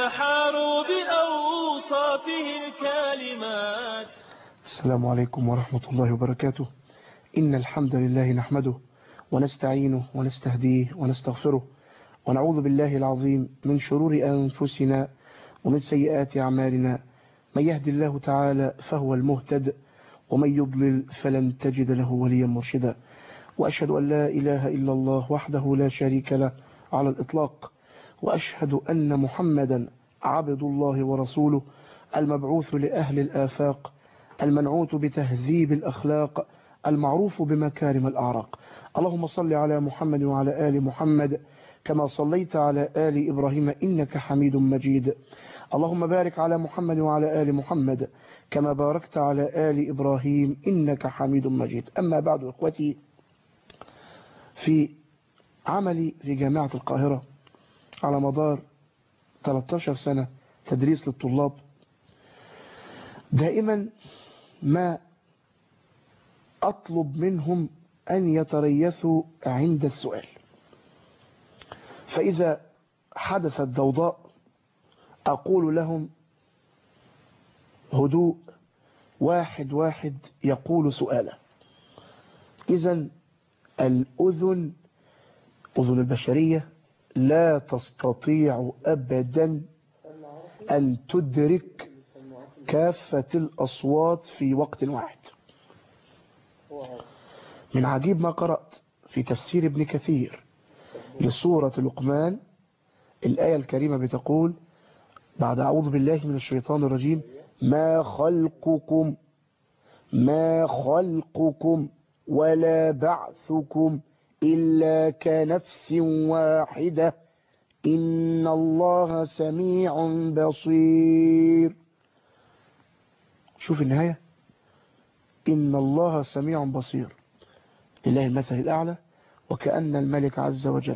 البحار بأوصافه الكالمات السلام عليكم ورحمة الله وبركاته إن الحمد لله نحمده ونستعينه ونستهديه ونستغفره ونعوذ بالله العظيم من شرور أنفسنا ومن سيئات أعمالنا من يهد الله تعالى فهو المهتد ومن يضلل فلن تجد له وليا مرشدا وأشهد أن لا إله إلا الله وحده لا شريك له على الإطلاق وأشهد أن محمدا عبد الله ورسوله المبعوث لأهل الآفاق المنعوت بتهذيب الأخلاق المعروف بمكارم الأعراق اللهم صل على محمد وعلى آل محمد كما صليت على آل إبراهيم إنك حميد مجيد اللهم بارك على محمد وعلى آل محمد كما باركت على آل إبراهيم إنك حميد مجيد أما بعد إخوتي في عملي في جامعة القاهرة على مدار 13 سنة تدريس للطلاب دائما ما أطلب منهم أن يتريثوا عند السؤال فإذا حدثت ضوضاء أقول لهم هدوء واحد واحد يقول سؤالا إذا الأذن أذن البشرية لا تستطيع أبدا أن تدرك كافة الأصوات في وقت واحد من عجيب ما قرأت في تفسير ابن كثير لسورة لقمان الآية الكريمة بتقول بعد أعوذ بالله من الشيطان الرجيم ما خلقكم ما خلقكم ولا بعثكم إلا كنفس واحدة إن الله سميع بصير شوف النهاية إن الله سميع بصير لله المثل الأعلى وكأن الملك عز وجل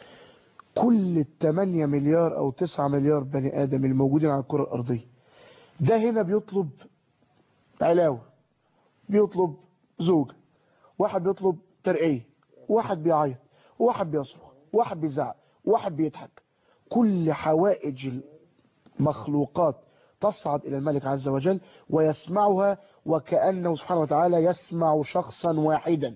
كل التمانية مليار أو تسعة مليار بني آدم الموجودين على الكرة الأرضية ده هنا بيطلب علاوة بيطلب زوجة واحد بيطلب ترقية واحد بيعيط واحد بيصرخ واحد بيزعق واحد بيضحك كل حوائج المخلوقات تصعد إلى الملك عز وجل ويسمعها وكأنه سبحانه وتعالى يسمع شخصا واحدا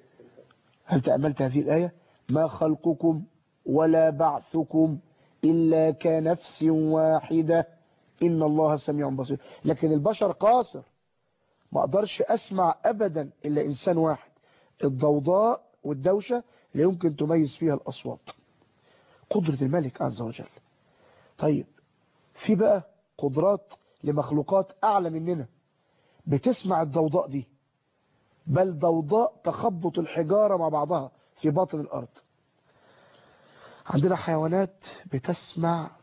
هل تأملت هذه الآية ما خلقكم ولا بعثكم إلا كنفس واحدة إن الله سميع بصير لكن البشر قاصر ما أقدرش أسمع أبدا إلا إنسان واحد الضوضاء والدوشة لا يمكن تميز فيها الأصوات قدرة الملك عز وجل طيب في بقى قدرات لمخلوقات أعلى مننا بتسمع الضوضاء دي بل ضوضاء تخبط الحجارة مع بعضها في باطن الأرض عندنا حيوانات بتسمع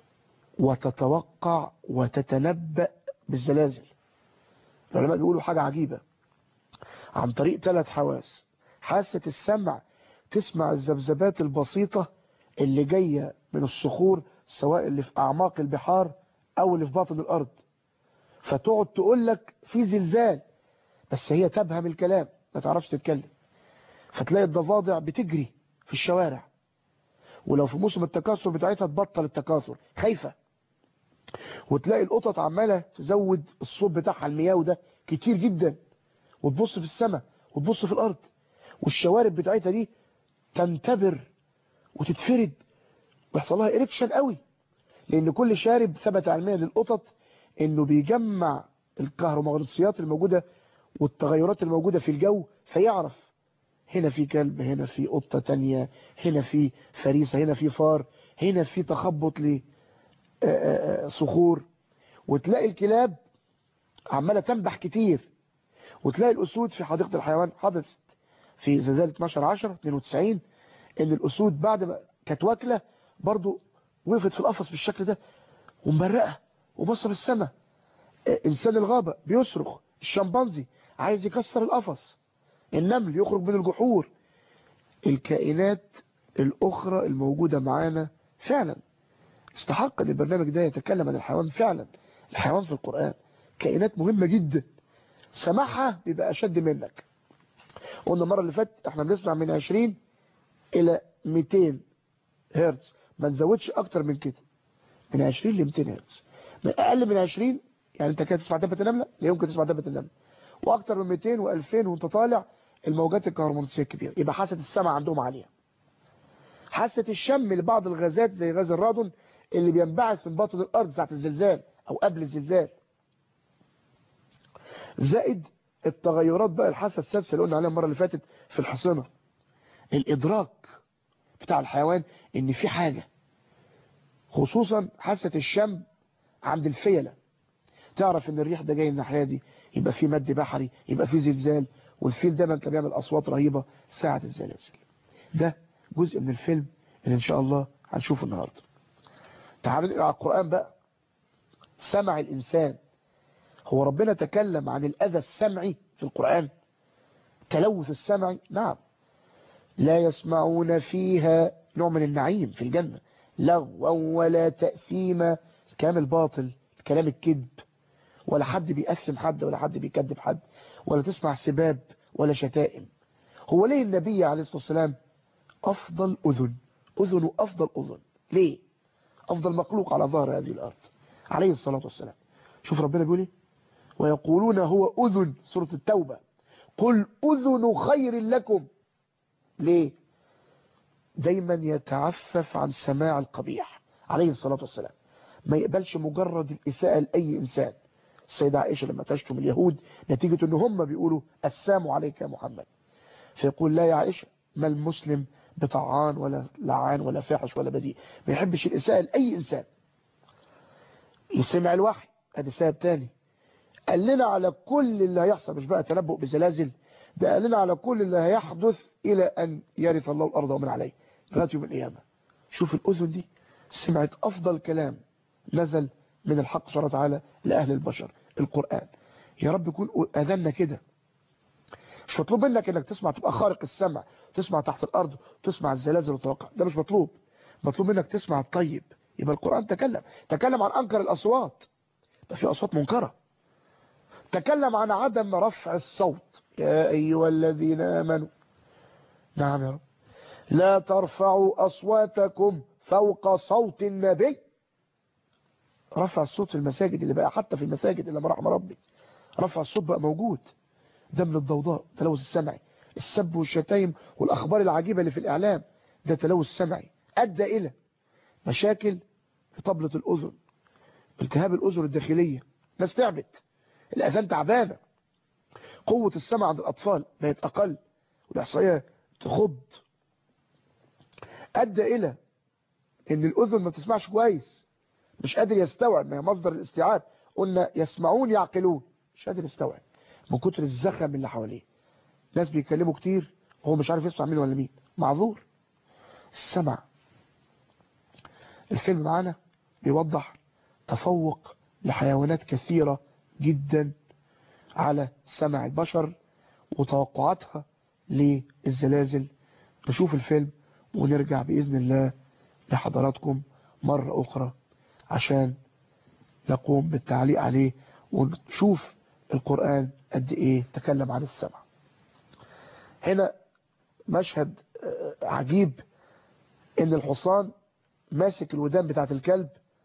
وتتوقع وتتنبأ بالزلازل العلماء بيقولوا حاجة عجيبة عن طريق ثلاث حواس حاسة السمع تسمع الذبذبات البسيطة اللي جاية من الصخور سواء اللي في أعماق البحار أو اللي في باطن الأرض فتقعد تقول لك في زلزال بس هي تبهم الكلام ما تعرفش تتكلم فتلاقي الضفادع بتجري في الشوارع ولو في موسم التكاثر بتاعتها تبطل التكاثر خايفة وتلاقي القطط عمالة تزود الصوت بتاعها المياه ده كتير جدا وتبص في السماء وتبص في الأرض والشوارب بتاعتها دي تنتبر وتتفرد ويحصل لها إريكشن قوي لأن كل شارب ثبت علميا للقطط إنه بيجمع الكهرومغناطيسيات الموجودة والتغيرات الموجودة في الجو فيعرف هنا في كلب هنا في قطة تانية هنا في فريسة هنا في فار هنا في تخبط لصخور وتلاقي الكلاب عمالة تنبح كتير وتلاقي الأسود في حديقة الحيوان حدثت في زلزال 12 10 92 ان الأسود بعد ما كانت واكلة برضو وقفت في القفص بالشكل ده ومبرقة وبص في السماء إنسان الغابة بيصرخ الشمبانزي عايز يكسر القفص النمل يخرج من الجحور الكائنات الأخرى الموجودة معانا فعلا استحق ان البرنامج ده يتكلم عن الحيوان فعلا الحيوان في القرآن كائنات مهمة جدا سماعها بيبقى أشد منك قلنا المرة اللي فاتت احنا بنسمع من 20 إلى 200 هرتز ما نزودش أكتر من كده من 20 ل 200 هرتز من اقل من 20 يعني انت كده تسمع دبه النمله لا يمكن تسمع دبه النمله واكتر من 200 و2000 وانت طالع الموجات الكهرومغناطيسيه الكبيره يبقى حاسه السمع عندهم عاليه حاسه الشم لبعض الغازات زي غاز الرادون اللي بينبعث من باطن الارض ساعه الزلزال او قبل الزلزال زائد التغيرات بقى الحاسه السادسه اللي قلنا عليها المره اللي فاتت في الحصنه الادراك بتاع الحيوان ان في حاجه خصوصا حاسه الشم عند الفيله تعرف ان الريح ده جاي من الناحيه دي يبقى في مد بحري يبقى في زلزال والفيل دايما كان بيعمل اصوات رهيبه ساعه الزلازل ده جزء من الفيلم اللي ان شاء الله هنشوفه النهارده تعالوا نقرا على القران بقى سمع الانسان هو ربنا تكلم عن الاذى السمعي في القران تلوث السمعي نعم لا يسمعون فيها نوع من النعيم في الجنه لغوا ولا تاثيما كلام الباطل كلام الكذب ولا حد بيأثم حد ولا حد بيكذب حد ولا تسمع سباب ولا شتائم هو ليه النبي عليه الصلاة والسلام أفضل أذن أذن أفضل أذن ليه أفضل مخلوق على ظهر هذه الأرض عليه الصلاة والسلام شوف ربنا بيقول ايه ويقولون هو أذن سورة التوبة قل أذن خير لكم ليه دايما يتعفف عن سماع القبيح عليه الصلاة والسلام ما يقبلش مجرد الإساءة لأي إنسان السيدة عائشة لما تشتم اليهود نتيجة ان هم بيقولوا السام عليك يا محمد فيقول لا يا عائشة ما المسلم بطعان ولا لعان ولا فاحش ولا بديء ما يحبش الإساءة لأي إنسان يسمع الوحي ادي سبب تاني قال لنا على كل اللي هيحصل مش بقى تنبؤ بزلازل ده قال لنا على كل اللي هيحدث إلى أن يرث الله الأرض ومن عليه لغايه يوم القيامة شوف الأذن دي سمعت أفضل كلام نزل من الحق سبحانه وتعالى لأهل البشر القرآن يا رب يكون أذنا كده مش مطلوب منك انك تسمع تبقى خارق السمع تسمع تحت الأرض تسمع الزلازل والتوقع ده مش مطلوب مطلوب منك تسمع الطيب يبقى القرآن تكلم تكلم عن أنكر الأصوات ده في أصوات منكرة تكلم عن عدم رفع الصوت يا أيها الذين آمنوا نعم يا رب لا ترفعوا أصواتكم فوق صوت النبي رفع الصوت في المساجد اللي بقى حتى في المساجد اللي ما رحم ربي رفع الصوت بقى موجود ده من الضوضاء تلوث السمعي السب والشتايم والأخبار العجيبة اللي في الإعلام ده تلوث سمعي أدى إلى مشاكل في طبلة الأذن التهاب الأذن الداخلية ناس تعبت الأذان تعبانة قوة السمع عند الأطفال بقت أقل والإحصائية تخض أدى إلى إن الأذن ما بتسمعش كويس مش قادر يستوعب ما هي مصدر الاستيعاب قلنا يسمعون يعقلون مش قادر يستوعب من كتر الزخم اللي حواليه ناس بيتكلموا كتير وهو مش عارف يسمع مين ولا مين معذور السمع الفيلم معانا بيوضح تفوق لحيوانات كثيرة جدا على سمع البشر وتوقعاتها للزلازل نشوف الفيلم ونرجع بإذن الله لحضراتكم مرة أخرى عشان نقوم بالتعليق عليه ونشوف القرآن قد إيه تكلم عن السمع هنا مشهد عجيب إن الحصان ماسك الودان بتاعت الكلب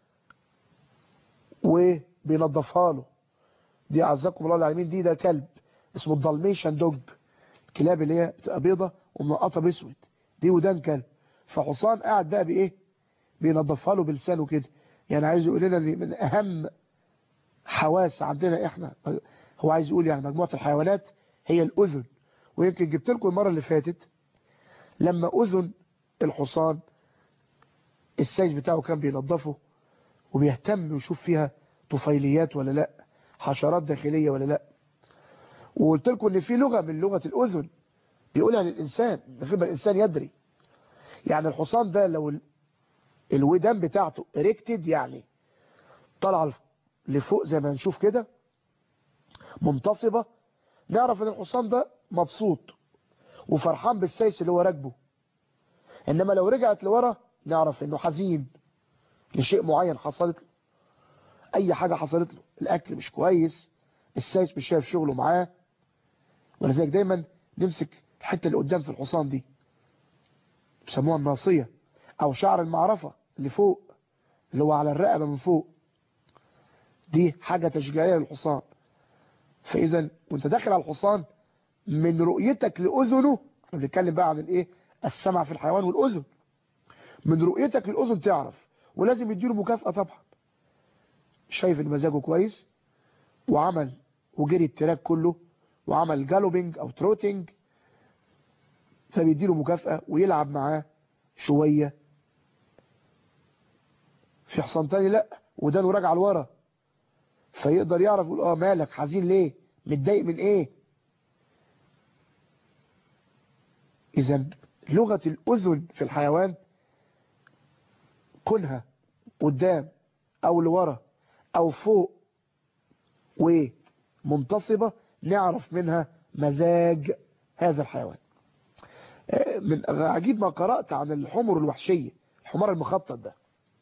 وبينظفها له دي أعزكم الله العالمين دي ده كلب اسمه الدالميشن دوج الكلاب اللي هي بتبقى بيضة ومنقطة باسود دي ودان كلب فحصان قاعد بقى بإيه بينظفها له بلسانه كده يعني عايز يقول لنا من أهم حواس عندنا إحنا هو عايز يقول يعني مجموعة الحيوانات هي الأذن ويمكن جبت لكم المرة اللي فاتت لما أذن الحصان السيج بتاعه كان بينظفه وبيهتم ويشوف فيها طفيليات ولا لا حشرات داخلية ولا لا وقلت لكم ان في لغة من لغة الأذن بيقولها للإنسان من غير ما الإنسان يدري يعني الحصان ده لو الودان بتاعته اريكتد يعني طلع لفوق زي ما نشوف كده منتصبة نعرف ان الحصان ده مبسوط وفرحان بالسيس اللي هو راكبه انما لو رجعت لورا نعرف انه حزين لشيء معين حصلت له اي حاجة حصلت له الاكل مش كويس السيس مش شايف شغله معاه ولذلك دايما نمسك الحتة اللي قدام في الحصان دي بيسموها الناصية او شعر المعرفة اللي فوق اللي هو على الرقبة من فوق دي حاجة تشجيعية للحصان فإذا وانت داخل على الحصان من رؤيتك لأذنه احنا بنتكلم بقى عن الايه السمع في الحيوان والأذن من رؤيتك للأذن تعرف ولازم يديله مكافأة طبعا شايف ان مزاجه كويس وعمل وجري التراك كله وعمل جالوبينج او تروتينج فبيديله مكافأة ويلعب معاه شوية في حصان تاني لا ودانه راجع لورا فيقدر يعرف يقول اه مالك حزين ليه متضايق من ايه اذا لغة الاذن في الحيوان كونها قدام او لورا او فوق ومنتصبة نعرف منها مزاج هذا الحيوان من عجيب ما قرأت عن الحمر الوحشية الحمار المخطط ده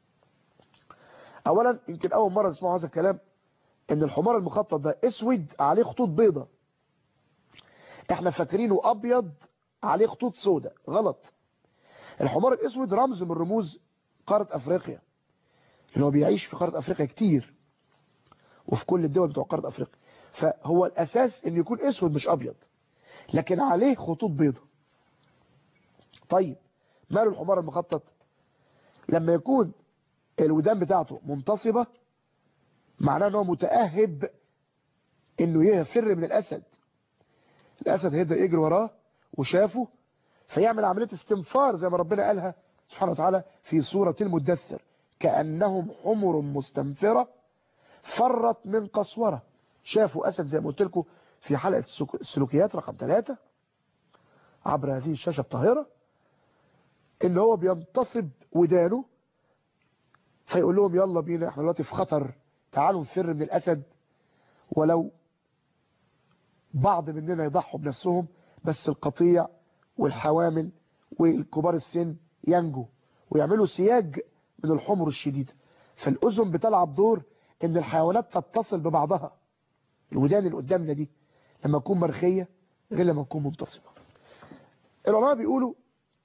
اولا يمكن اول مرة تسمعوا هذا الكلام ان الحمار المخطط ده اسود عليه خطوط بيضة احنا فاكرينه ابيض عليه خطوط سوداء غلط الحمار الاسود رمز من رموز قارة افريقيا اللي هو بيعيش في قارة افريقيا كتير وفي كل الدول بتوع قارة افريقيا فهو الاساس ان يكون اسود مش ابيض لكن عليه خطوط بيضة طيب ماله الحمار المخطط لما يكون الودان بتاعته منتصبة معناه انه متأهب انه يفر من الاسد الاسد هيبدا يجري وراه وشافه فيعمل عملية استنفار زي ما ربنا قالها سبحانه وتعالى في سورة المدثر كأنهم حمر مستنفرة فرت من قسورة شافوا أسد زي ما قلت لكم في حلقة السلوكيات رقم ثلاثة عبر هذه الشاشة الطاهرة ان هو بينتصب ودانه فيقول لهم يلا بينا احنا دلوقتي في خطر تعالوا نفر من الأسد ولو بعض مننا يضحوا بنفسهم بس القطيع والحوامل والكبار السن ينجوا ويعملوا سياج من الحمر الشديدة فالأذن بتلعب دور ان الحيوانات تتصل ببعضها الودان اللي قدامنا دي لما تكون مرخية غير لما تكون منتصبة العلماء بيقولوا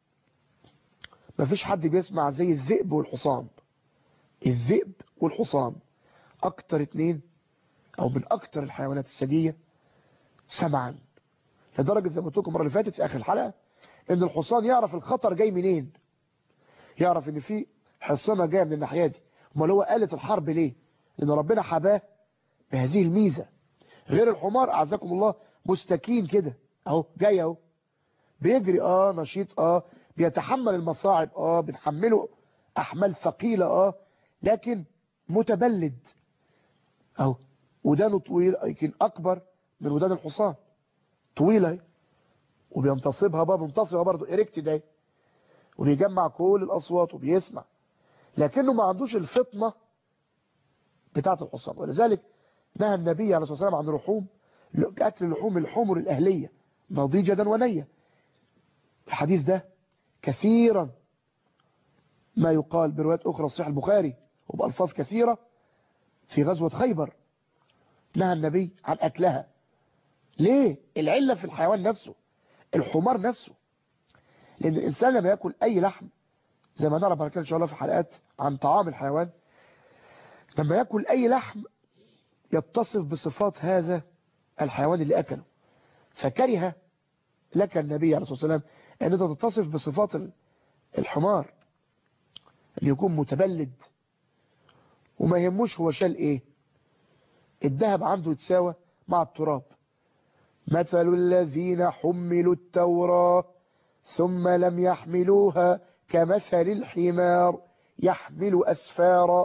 مفيش حد بيسمع زي الذئب والحصان الذئب والحصان اكتر اتنين او من اكتر الحيوانات الثدييه سمعا لدرجة زي ما قلت لكم المره اللي فاتت في اخر الحلقة ان الحصان يعرف الخطر جاي منين يعرف ان في حصانة جاية من الناحية دي امال هو قالت الحرب ليه لان ربنا حباه بهذه الميزة غير الحمار اعزكم الله مستكين كده اهو جاي اهو بيجري اه نشيط اه بيتحمل المصاعب اه بنحمله احمال ثقيلة اه لكن متبلد اهو ودانه طويل يمكن اكبر من ودان الحصان طويلة وبينتصبها بقى بينتصبها برضه اريكت ده وبيجمع كل الاصوات وبيسمع لكنه ما عندوش الفطنة بتاعة الحصان ولذلك نهى النبي عليه الصلاة والسلام عن اللحوم اكل لحوم الحمر الاهلية نضيجة ونية الحديث ده كثيرا ما يقال بروايات اخرى صحيح البخاري وبألفاظ كثيرة في غزوة خيبر نهى النبي عن أكلها ليه العلة في الحيوان نفسه الحمار نفسه لأن الإنسان لما يأكل أي لحم زي ما نرى بعد كده إن شاء الله في حلقات عن طعام الحيوان لما يأكل أي لحم يتصف بصفات هذا الحيوان اللي أكله فكره لك النبي عليه الصلاة والسلام أن أنت تتصف بصفات الحمار أن يكون متبلد وما يهموش هو شال ايه الذهب عنده يتساوى مع التراب مثل الذين حملوا التوراة ثم لم يحملوها كمثل الحمار يحمل أسفارا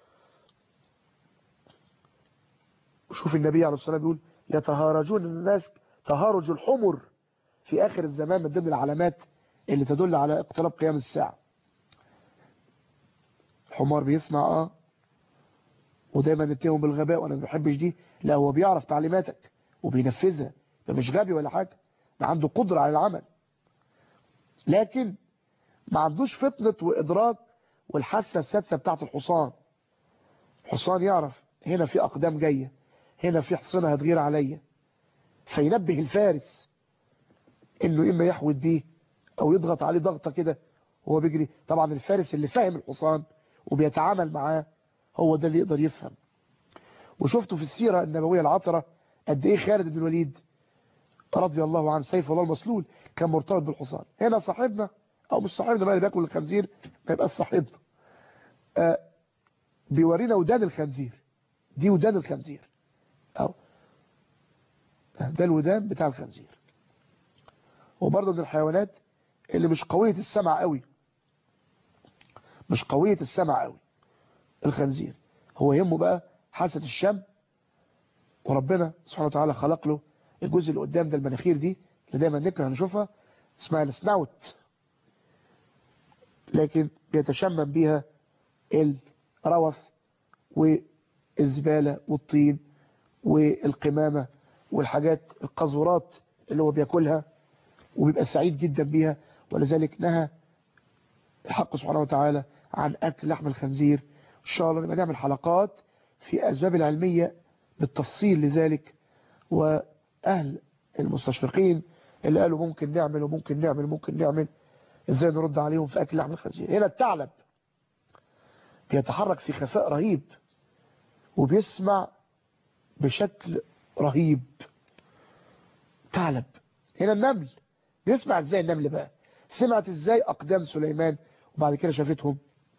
شوف النبي عليه الصلاة والسلام يقول يتهارجون الناس تهارج الحمر في آخر الزمان من ضمن العلامات اللي تدل على اقتراب قيام الساعة الحمار بيسمع اه ودايما نتهم بالغباء وانا ما بحبش دي لا هو بيعرف تعليماتك وبينفذها ده مش غبي ولا حاجة ده عنده قدرة على العمل لكن ما عندوش فطنة وإدراك والحاسة السادسة بتاعت الحصان الحصان يعرف هنا في أقدام جاية هنا في حصنة هتغير عليا فينبه الفارس انه اما يحود بيه او يضغط عليه ضغطة كده وهو بيجري طبعا الفارس اللي فاهم الحصان وبيتعامل معاه هو ده اللي يقدر يفهم وشفته في السيرة النبوية العطرة قد ايه خالد بن الوليد رضي الله عنه سيف الله المسلول كان مرتبط بالحصان هنا صاحبنا او مش صاحبنا بقى اللي بياكل الخنزير ما يبقاش صاحبنا آه بيورينا ودان الخنزير دي ودان الخنزير او ده الودان بتاع الخنزير وبرضه من الحيوانات اللي مش قوية السمع قوي مش قوية السمع قوي الخنزير هو يهمه بقى حاسة الشم وربنا سبحانه وتعالى خلق له الجزء اللي قدام ده المناخير دي اللي دايما نكره نشوفها اسمها السناوت لكن بيتشمم بيها الروث والزبالة والطين والقمامة والحاجات القذورات اللي هو بياكلها وبيبقى سعيد جدا بيها ولذلك نهى الحق سبحانه وتعالى عن أكل لحم الخنزير إن شاء الله نبقى نعمل حلقات في أسباب العلمية بالتفصيل لذلك وأهل المستشرقين اللي قالوا ممكن نعمل وممكن نعمل وممكن نعمل ازاي نرد عليهم في أكل لحم الخنزير هنا الثعلب بيتحرك في خفاء رهيب وبيسمع بشكل رهيب ثعلب هنا النمل بيسمع ازاي النمل بقى سمعت ازاي اقدام سليمان وبعد كده شافتهم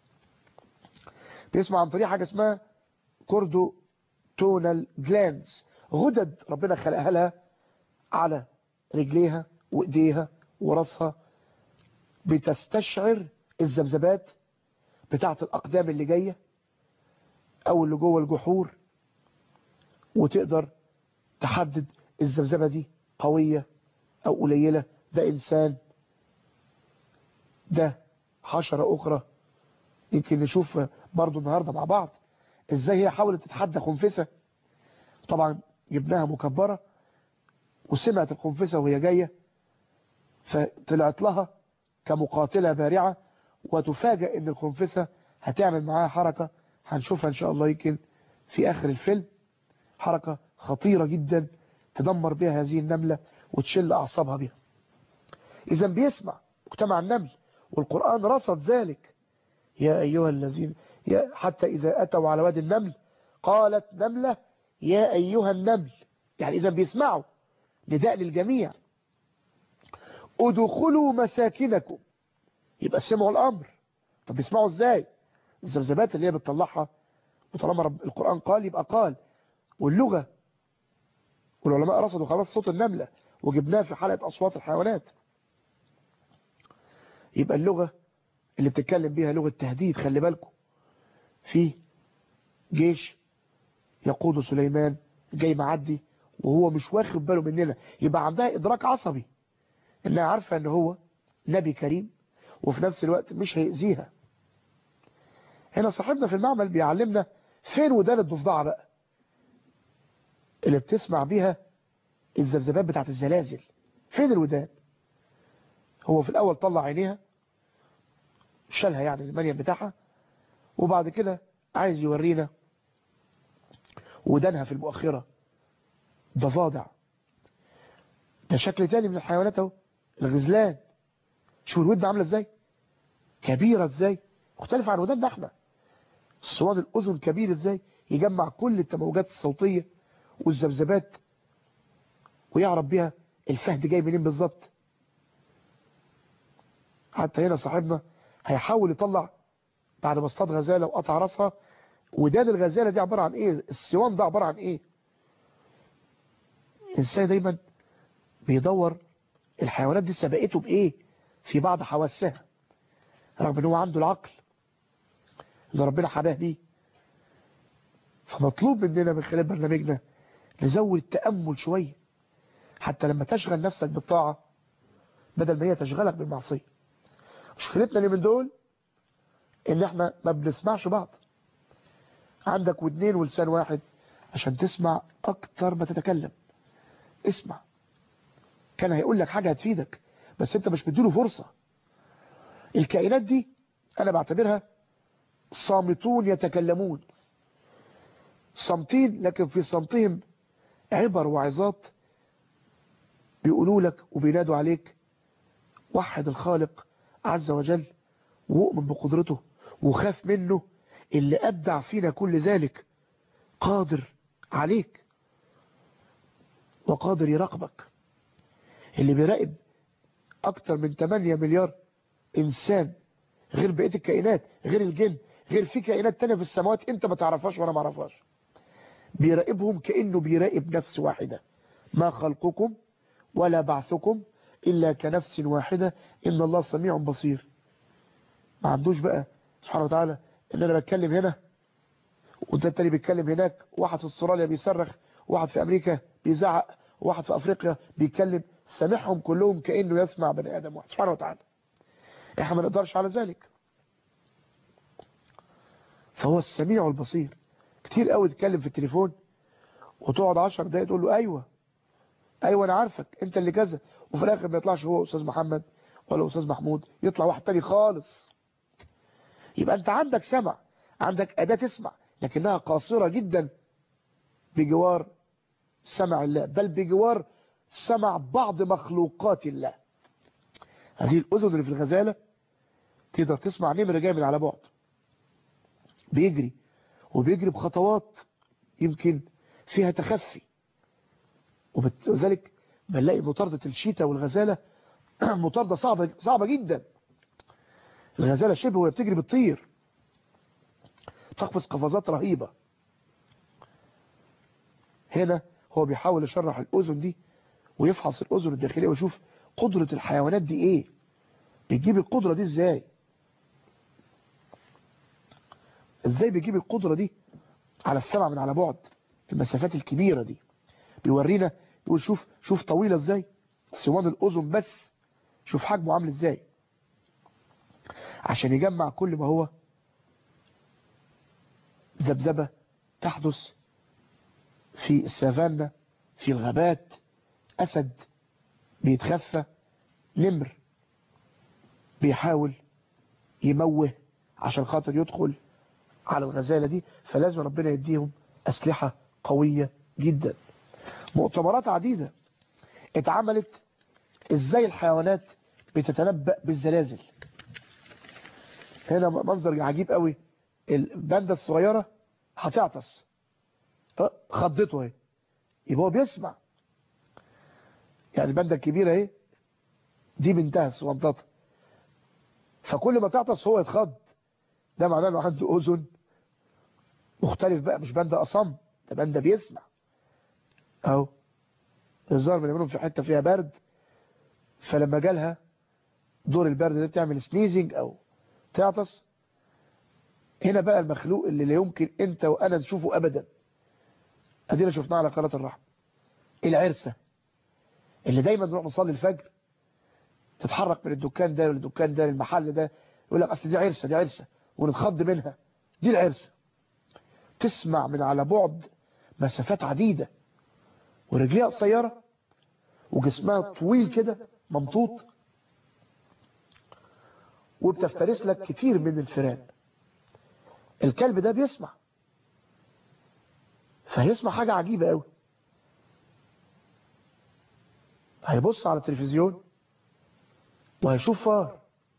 بيسمع عن طريق حاجه اسمها كوردو تونال جلانز غدد ربنا خلقها لها على رجليها وايديها وراسها بتستشعر الذبذبات بتاعه الاقدام اللي جايه او اللي جوه الجحور وتقدر تحدد الذبذبه دي قويه او قليله ده انسان ده حشرة اخرى يمكن نشوف برضو النهاردة مع بعض ازاي هي حاولت تتحدى خنفسة طبعا جبناها مكبرة وسمعت الخنفسة وهي جاية فطلعت لها كمقاتلة بارعة وتفاجأ ان الخنفسة هتعمل معاها حركة هنشوفها ان شاء الله يمكن في اخر الفيلم حركة خطيرة جدا تدمر بها هذه النملة وتشل اعصابها بها اذا بيسمع مجتمع النمل والقرآن رصد ذلك يا أيها الذين يا حتى إذا أتوا على وادي النمل قالت نملة يا أيها النمل يعني إذا بيسمعوا نداء للجميع ادخلوا مساكنكم يبقى سمعوا الأمر طب بيسمعوا إزاي الزبزبات اللي هي بتطلعها وطالما رب القرآن قال يبقى قال واللغة والعلماء رصدوا خلاص صوت النملة وجبناه في حلقة أصوات الحيوانات يبقى اللغة اللي بتتكلم بيها لغة تهديد خلي بالكم في جيش يقود سليمان جاي معدي وهو مش واخد باله مننا يبقى عندها إدراك عصبي إنها عارفة إن هو نبي كريم وفي نفس الوقت مش هيأذيها هنا صاحبنا في المعمل بيعلمنا فين ودان الضفدعة بقى اللي بتسمع بيها الذبذبات بتاعت الزلازل فين الودان هو في الأول طلع عينيها شالها يعني المنيم بتاعها وبعد كده عايز يورينا ودانها في المؤخرة ضفادع ده شكل تاني من الحيوانات اهو الغزلان شوف الودن عامله ازاي كبيرة ازاي مختلفة عن وداننا احنا الصواد الاذن كبير ازاي يجمع كل التموجات الصوتية والذبذبات ويعرف بيها الفهد جاي منين بالظبط حتى هنا صاحبنا هيحاول يطلع بعد ما اصطاد غزالة وقطع راسها ودان الغزالة دي عبارة عن ايه السوان ده عبارة عن ايه الانسان دايما بيدور الحيوانات دي سبقته بايه في بعض حواسها رغم ان هو عنده العقل اللي ربنا حباه بيه فمطلوب مننا من خلال برنامجنا نزود التأمل شوية حتى لما تشغل نفسك بالطاعة بدل ما هي تشغلك بالمعصية مشكلتنا اللي من دول ان احنا ما بنسمعش بعض عندك ودنين ولسان واحد عشان تسمع اكتر ما تتكلم اسمع كان هيقول لك حاجة هتفيدك بس انت مش مديله فرصة الكائنات دي انا بعتبرها صامتون يتكلمون صامتين لكن في صمتهم عبر وعظات بيقولوا لك وبينادوا عليك وحد الخالق عز وجل وأؤمن بقدرته وخاف منه اللي أبدع فينا كل ذلك قادر عليك وقادر يراقبك اللي بيراقب أكتر من 8 مليار إنسان غير بقية الكائنات غير الجن غير في كائنات تانية في السماوات انت ما تعرفهاش وانا ما اعرفهاش بيراقبهم كأنه بيراقب نفس واحدة ما خلقكم ولا بعثكم إلا كنفس واحدة إن الله سميع بصير ما عندوش بقى سبحانه وتعالى إن أنا بتكلم هنا وده التاني بيتكلم هناك واحد في استراليا بيصرخ واحد في أمريكا بيزعق واحد في أفريقيا بيتكلم سامعهم كلهم كأنه يسمع بني آدم واحد سبحانه وتعالى احنا ما نقدرش على ذلك فهو السميع البصير كتير قوي تتكلم في التليفون وتقعد 10 دقايق تقول له ايوه ايوه انا عارفك انت اللي كذا وفي الاخر ما يطلعش هو استاذ محمد ولا استاذ محمود يطلع واحد تاني خالص يبقى انت عندك سمع عندك اداة تسمع لكنها قاصرة جدا بجوار سمع الله بل بجوار سمع بعض مخلوقات الله هذه الأذن اللي في الغزالة تقدر تسمع نمر جاي من على بعد بيجري وبيجري بخطوات يمكن فيها تخفي وبذلك بنلاقي مطاردة الشيتا والغزالة مطاردة صعبة, صعبة جدا الغزالة شبه وهي بتجري بتطير تقفز قفزات رهيبة هنا هو بيحاول يشرح الأذن دي ويفحص الأذن الداخلية ويشوف قدرة الحيوانات دي ايه بيجيب القدرة دي ازاي ازاي بيجيب القدرة دي على السمع من على بعد المسافات الكبيرة دي بيورينا يقول شوف شوف طويلة ازاي سوان الأذن بس شوف حجمه عامل ازاي عشان يجمع كل ما هو ذبذبة تحدث في السافانا في الغابات أسد بيتخفى نمر بيحاول يموه عشان خاطر يدخل على الغزالة دي فلازم ربنا يديهم أسلحة قوية جدا مؤتمرات عديدة اتعملت ازاي الحيوانات بتتنبأ بالزلازل هنا منظر عجيب قوي الباندا الصغيرة هتعطس خضته اهي يبقى هو بيسمع يعني الباندا الكبيرة اهي دي بنتها الصغنططة فكل ما تعطس هو يتخض ده معناه انه عنده اذن مختلف بقى مش باندا اصم ده باندا بيسمع اهو الظاهر من منهم في حته فيها برد فلما جالها دور البرد ده تعمل سنيزنج او تعطس هنا بقى المخلوق اللي لا يمكن انت وانا نشوفه ابدا ادينا شفناه على قناه الرحمه العرسه اللي دايما نروح نصلي الفجر تتحرك من الدكان ده للدكان ده للمحل ده يقول لك اصل دي عرسه دي عرسه ونتخض منها دي العرسه تسمع من على بعد مسافات عديدة ورجليها قصيرة وجسمها طويل كده ممطوط وبتفترس لك كتير من الفئران الكلب ده بيسمع فهيسمع حاجة عجيبة قوي هيبص على التلفزيون وهيشوف فار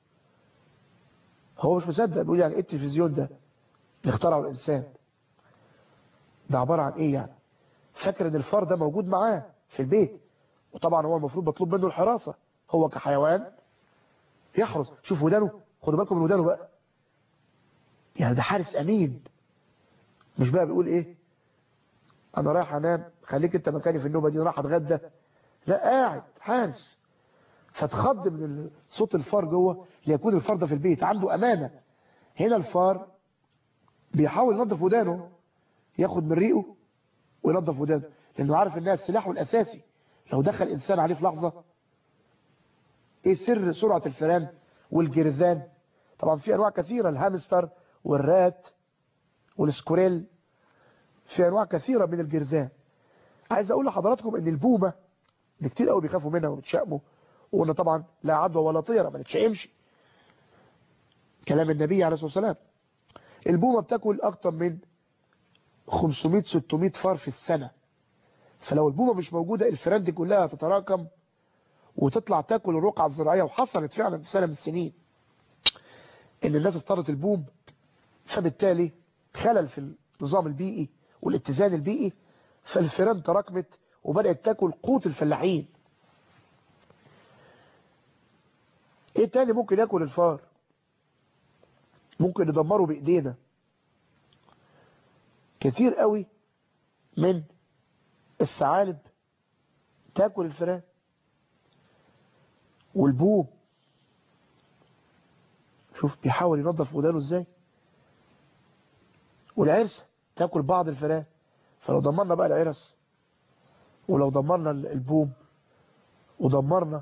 هو مش مصدق بيقول يعني ايه التلفزيون ده اللي اخترعه الانسان ده عبارة عن ايه يعني فاكر ان الفار ده موجود معاه في البيت وطبعا هو المفروض مطلوب منه الحراسة هو كحيوان يحرس شوف ودانه خدوا بالكم من ودانه بقى يعني ده حارس امين مش بقى بيقول ايه انا رايح انام خليك انت مكاني في النوبة دي رايح اتغدى لا قاعد حارس فتخض من صوت الفار جوه ليكون الفار ده في البيت عنده امانة هنا الفار بيحاول ينظف ودانه ياخد من ريقه وينظف ودانه لانه عارف انها السلاح الاساسي لو دخل انسان عليه في لحظة ايه سر سرعة الفئران والجرذان طبعا في انواع كثيرة الهامستر والرات والسكوريل في انواع كثيرة من الجرذان عايز اقول لحضراتكم ان البومة اللي كتير قوي بيخافوا منها وبتشأموا وقلنا طبعا لا عدوى ولا طيرة ما نتشائمش كلام النبي عليه الصلاة والسلام البومة بتاكل اكتر من 500 600 فار في السنة فلو البومة مش موجودة الفئران دي كلها تتراكم وتطلع تاكل الرقعة الزراعية وحصلت فعلا في سنة من السنين ان الناس اضطرت البوم فبالتالي خلل في النظام البيئي والاتزان البيئي فالفيران تراكمت وبدأت تاكل قوت الفلاحين ايه تاني ممكن ياكل الفار ممكن ندمره بايدينا كتير قوي من الثعالب تاكل الفئران والبوم شوف بيحاول ينظف ودانه ازاي والعرسة تاكل بعض الفئران فلو دمرنا بقى العرس ولو دمرنا البوم ودمرنا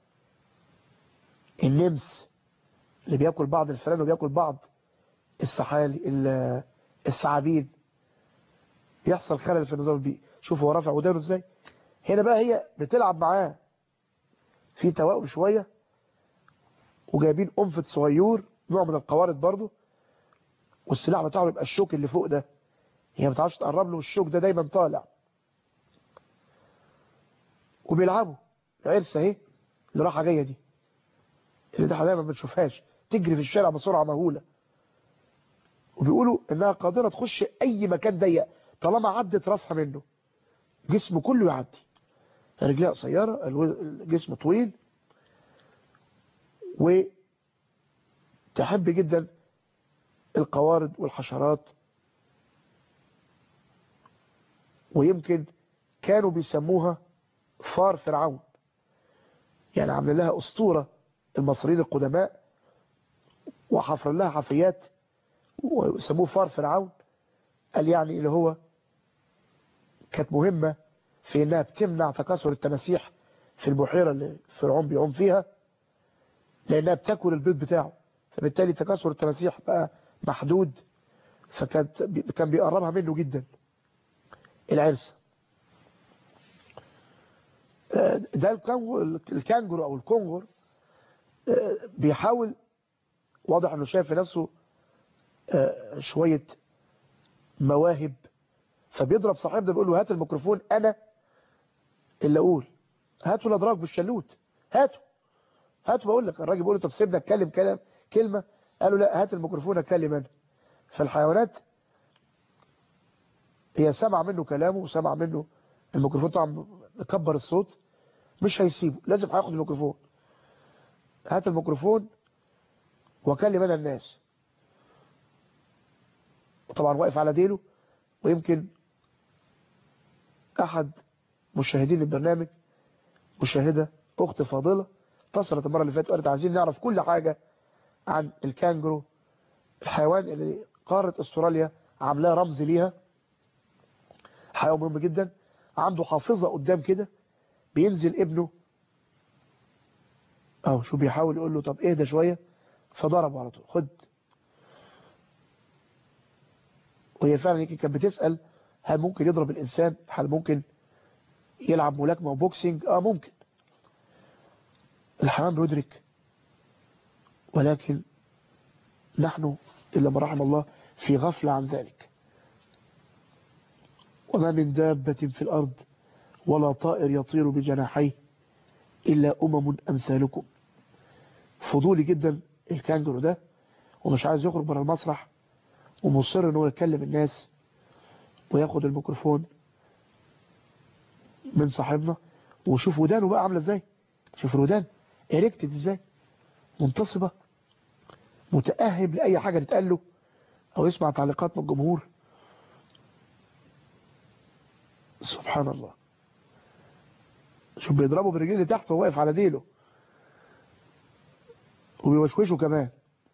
النمس اللي بياكل بعض الفئران وبياكل بعض السحال الثعابين يحصل خلل في النظام البيئي شوف هو رافع ودانه ازاي هنا بقى هي بتلعب معاه في توائم شوية وجايبين قنفة صغير نوع من القوارض برضو والسلاح بتاعه يبقى الشوك اللي فوق ده هي ما بتعرفش تقرب له الشوك ده دايما طالع وبيلعبوا العرسه اهي اللي رايحه جايه دي اللي ده دايما ما بنشوفهاش تجري في الشارع بسرعه مهوله وبيقولوا انها قادره تخش اي مكان ضيق طالما عدت راسها منه جسمه كله يعدي رجليها قصيره الجسم طويل وتحب جدا القوارض والحشرات ويمكن كانوا بيسموها فار فرعون يعني عمل لها أسطورة المصريين القدماء وحفر لها حفريات ويسموه فار فرعون قال يعني اللي هو كانت مهمة في انها بتمنع تكاثر التماسيح في البحيرة اللي فرعون بيعوم فيها لانها بتاكل البيض بتاعه فبالتالي تكاثر التماسيح بقى محدود فكانت كان بيقربها منه جدا العرسة ده الكانجرو او الكونغر بيحاول واضح انه شايف في نفسه شوية مواهب فبيضرب صاحبنا بيقول له هات الميكروفون انا اللي اقول هاتوا الادراك بالشلوت هاتوا هاتوا بقول لك الراجل بيقول له طب سيبنا اتكلم كلام كلمه قالوا لا هات الميكروفون اتكلم انا فالحيوانات هي سمع منه كلامه وسمع منه الميكروفون طبعا مكبر الصوت مش هيسيبه لازم هياخد الميكروفون هات الميكروفون وكلم انا الناس وطبعا واقف على ديله ويمكن احد مشاهدين البرنامج مشاهدة اخت فاضلة اتصلت المرة اللي فاتت وقالت عايزين نعرف كل حاجة عن الكانجرو الحيوان اللي قارة استراليا عاملاه رمز ليها حيوان مهم جدا عنده حافظة قدام كده بينزل ابنه اهو شو بيحاول يقول له طب اهدى شوية فضربه على طول خد وهي فعلا يمكن كانت بتسأل هل ممكن يضرب الإنسان هل ممكن يلعب ملاكمة وبوكسينج اه ممكن الحيوان بيدرك ولكن نحن إلا ما رحم الله في غفلة عن ذلك وما من دابة في الأرض ولا طائر يطير بجناحيه إلا أمم أمثالكم فضولي جدا الكانجرو ده ومش عايز يخرج بره المسرح ومصر ان هو يكلم الناس وياخد الميكروفون من صاحبنا وشوف ودانه بقى عامله ازاي شوف الودان اريكتد ازاي منتصبه متأهب لأي حاجة تتقال له أو يسمع تعليقات من الجمهور سبحان الله شوف بيضربه برجليه اللي تحت وهو واقف على ديله وبيوشوشه كمان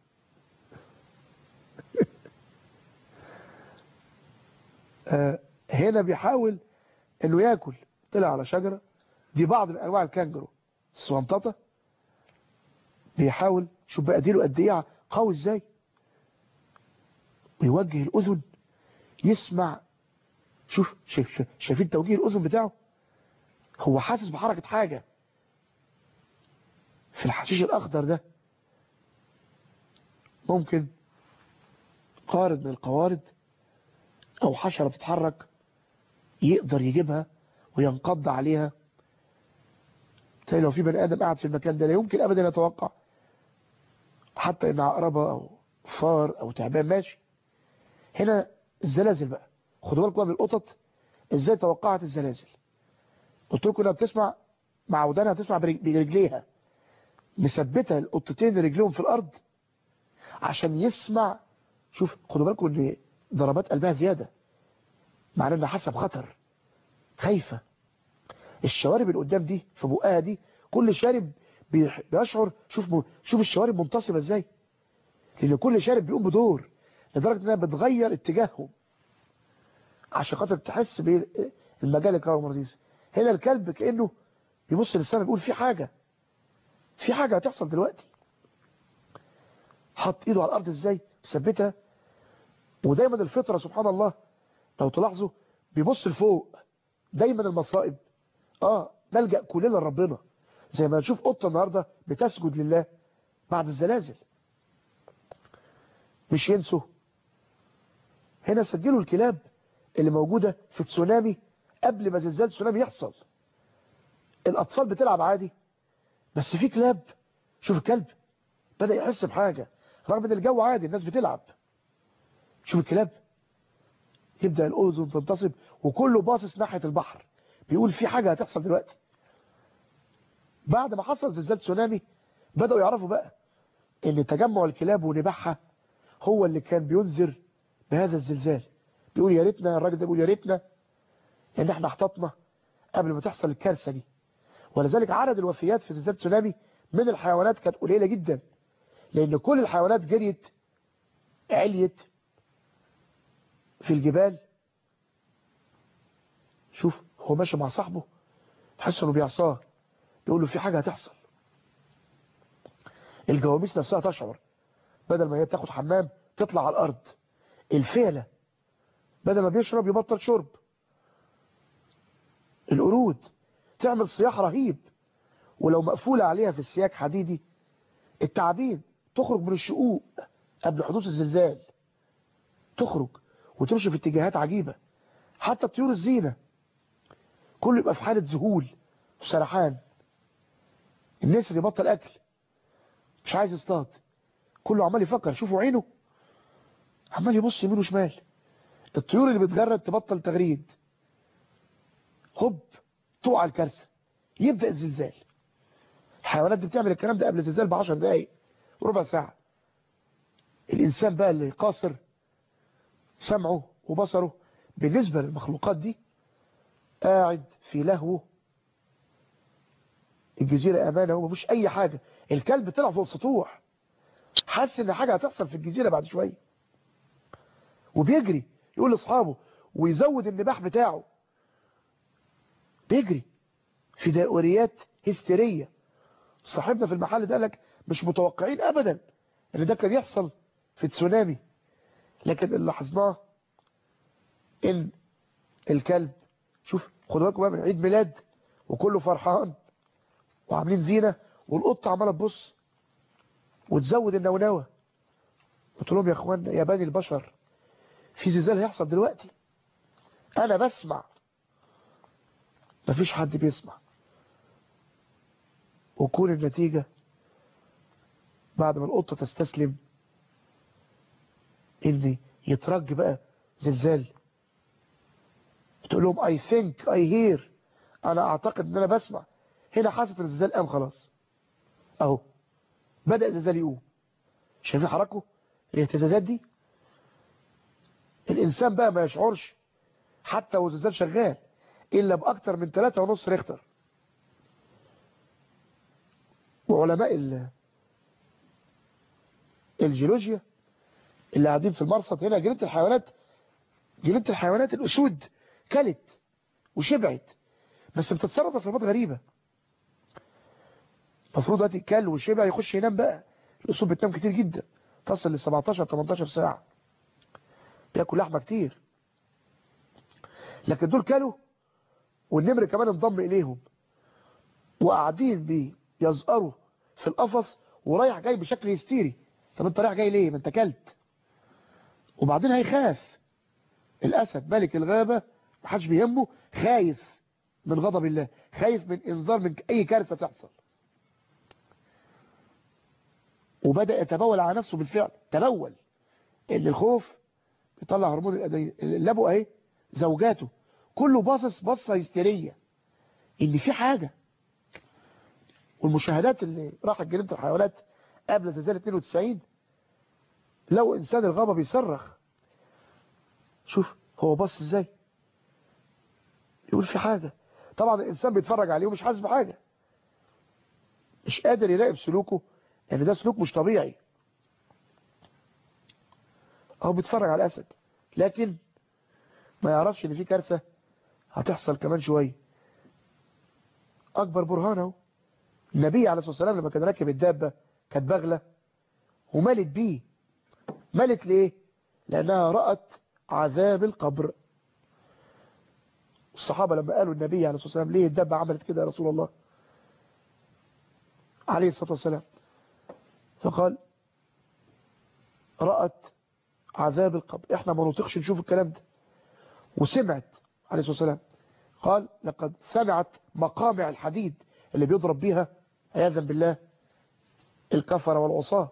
هنا بيحاول انه ياكل طلع على شجرة دي بعض من انواع الكانجرو السوانططة بيحاول شوف بقى ديله قد ايه قوي ازاي ويوجه الاذن يسمع شوف شايف شايفين توجيه الاذن بتاعه هو حاسس بحركة حاجة في الحشيش الاخضر ده ممكن قارد من القوارض او حشرة بتتحرك يقدر يجيبها وينقض عليها تلاقي لو في بني ادم قاعد في المكان ده لا يمكن ابدا يتوقع حتى ان عقربة او فار او تعبان ماشي هنا الزلازل بقى خدوا بالكم بقى من القطط ازاي توقعت الزلازل قلت لكم لما بتسمع مع ودانها بتسمع برج- برجليها مثبته القطتين رجليهم في الارض عشان يسمع شوف خدوا بالكم ان ضربات قلبها زياده معناه انها حاسه بخطر خايفه الشوارب اللي قدام دي في بقها دي كل شارب بيح- بيشعر شوف م- شوف الشوارب منتصبه ازاي لان كل شارب بيقوم بدور لدرجه انها بتغير اتجاههم عشان خاطر تحس بالمجال الكهرومغناطيسي هنا الكلب كانه بيبص للسماء بيقول في حاجه في حاجه هتحصل دلوقتي حط ايده على الارض ازاي مثبتها ودايما الفطره سبحان الله لو تلاحظوا بيبص لفوق دايما المصائب اه نلجأ كلنا لربنا زي ما نشوف قطة النهاردة بتسجد لله بعد الزلازل مش ينسوا هنا سجلوا الكلاب اللي موجودة في تسونامي قبل ما زلزال تسونامي يحصل الأطفال بتلعب عادي بس في كلاب شوف الكلب بدأ يحس بحاجة رغم ان الجو عادي الناس بتلعب شوف الكلاب يبدأ الأذن تنتصب وكله باصص ناحية البحر بيقول في حاجة هتحصل دلوقتي بعد ما حصل زلزال تسونامي بدأوا يعرفوا بقى ان تجمع الكلاب ونباحها هو اللي كان بينذر بهذا الزلزال بيقول يا ريتنا الراجل ده بيقول يا ريتنا ان احنا احتطنا قبل ما تحصل الكارثه دي ولذلك عدد الوفيات في زلزال تسونامي من الحيوانات كانت قليله جدا لان كل الحيوانات جريت عليت في الجبال شوف هو ماشي مع صاحبه تحس انه بيعصاه يقول له في حاجه هتحصل الجواميس نفسها تشعر بدل ما هي بتاخد حمام تطلع على الارض الفيله بدل ما بيشرب يبطل شرب القرود تعمل صياح رهيب ولو مقفولة عليها في السياج حديدي التعابين تخرج من الشقوق قبل حدوث الزلزال تخرج وتمشي في اتجاهات عجيبة حتى طيور الزينة كله يبقى في حالة ذهول وسرحان النسر يبطل أكل مش عايز يصطاد كله عمال يفكر شوفوا عينه عمال يبص يمين وشمال الطيور اللي بتجرد تبطل تغريد هوب تقع الكارثه يبدا الزلزال الحيوانات دي بتعمل الكلام ده قبل الزلزال ب 10 دقايق ربع ساعه الانسان بقى اللي قاصر سمعه وبصره بالنسبه للمخلوقات دي قاعد في لهوه الجزيره امانه ومفيش اي حاجه الكلب طلع فوق السطوح حس ان حاجه هتحصل في الجزيره بعد شويه وبيجري يقول لاصحابه ويزود النباح بتاعه بيجري في دائريات هستيريه صاحبنا في المحل ده قال لك مش متوقعين ابدا ان ده كان يحصل في تسونامي لكن اللي لاحظناه ان الكلب شوف خدوا بالكم بقى من عيد ميلاد وكله فرحان وعاملين زينه والقطه عماله تبص وتزود النونوه قلت لهم يا اخوانا يا بني البشر في زلزال هيحصل دلوقتي انا بسمع مفيش حد بيسمع وكون النتيجة بعد ما القطة تستسلم ان يترج بقى زلزال تقول لهم I think I hear انا اعتقد ان انا بسمع هنا حاسة الزلزال قام خلاص اهو بدأ الزلزال يقوم شايفين حركه الاهتزازات دي الانسان بقى ما يشعرش حتى والزلزال شغال الا باكتر من 3.5 ريختر وعلماء ال- الجيولوجيا اللي قاعدين في المرصد هنا جنينه الحيوانات جنينه الحيوانات الاسود كلت وشبعت بس بتتصرف تصرفات غريبه المفروض دلوقتي كل وشبع يخش ينام بقى الاسود بتنام كتير جدا تصل ل 17 18 ساعه بياكل لحمه كتير لكن دول كلوا والنمر كمان انضم اليهم وقاعدين بيزقروا في القفص ورايح جاي بشكل هستيري طب انت رايح جاي ليه ما انت كلت وبعدين هيخاف الاسد ملك الغابه محدش بيهمه خايف من غضب الله خايف من انذار من اي كارثه تحصل وبدا يتبول على نفسه بالفعل تبول ان الخوف بيطلع هرمون الادرينالين اللبو اهي زوجاته كله باصص بصه هستيريه ان في حاجه والمشاهدات اللي راحت جريمه الحيوانات قبل زلزال 92 لو انسان الغابه بيصرخ شوف هو بص ازاي يقول في حاجه طبعا الانسان بيتفرج عليه ومش حاسس بحاجه مش قادر يراقب سلوكه يعني ده سلوك مش طبيعي هو بيتفرج على الاسد لكن ما يعرفش ان في كارثه هتحصل كمان شويه اكبر برهان اهو النبي عليه الصلاه والسلام لما كان راكب الدابه كانت بغله وملت بيه ملت ليه لانها رات عذاب القبر الصحابه لما قالوا النبي عليه الصلاه والسلام ليه الدابه عملت كده يا رسول الله عليه الصلاه والسلام فقال رأت عذاب القبر احنا ما نطيقش نشوف الكلام ده وسمعت عليه الصلاة والسلام قال لقد سمعت مقامع الحديد اللي بيضرب بيها عياذا بالله الكفر والعصاة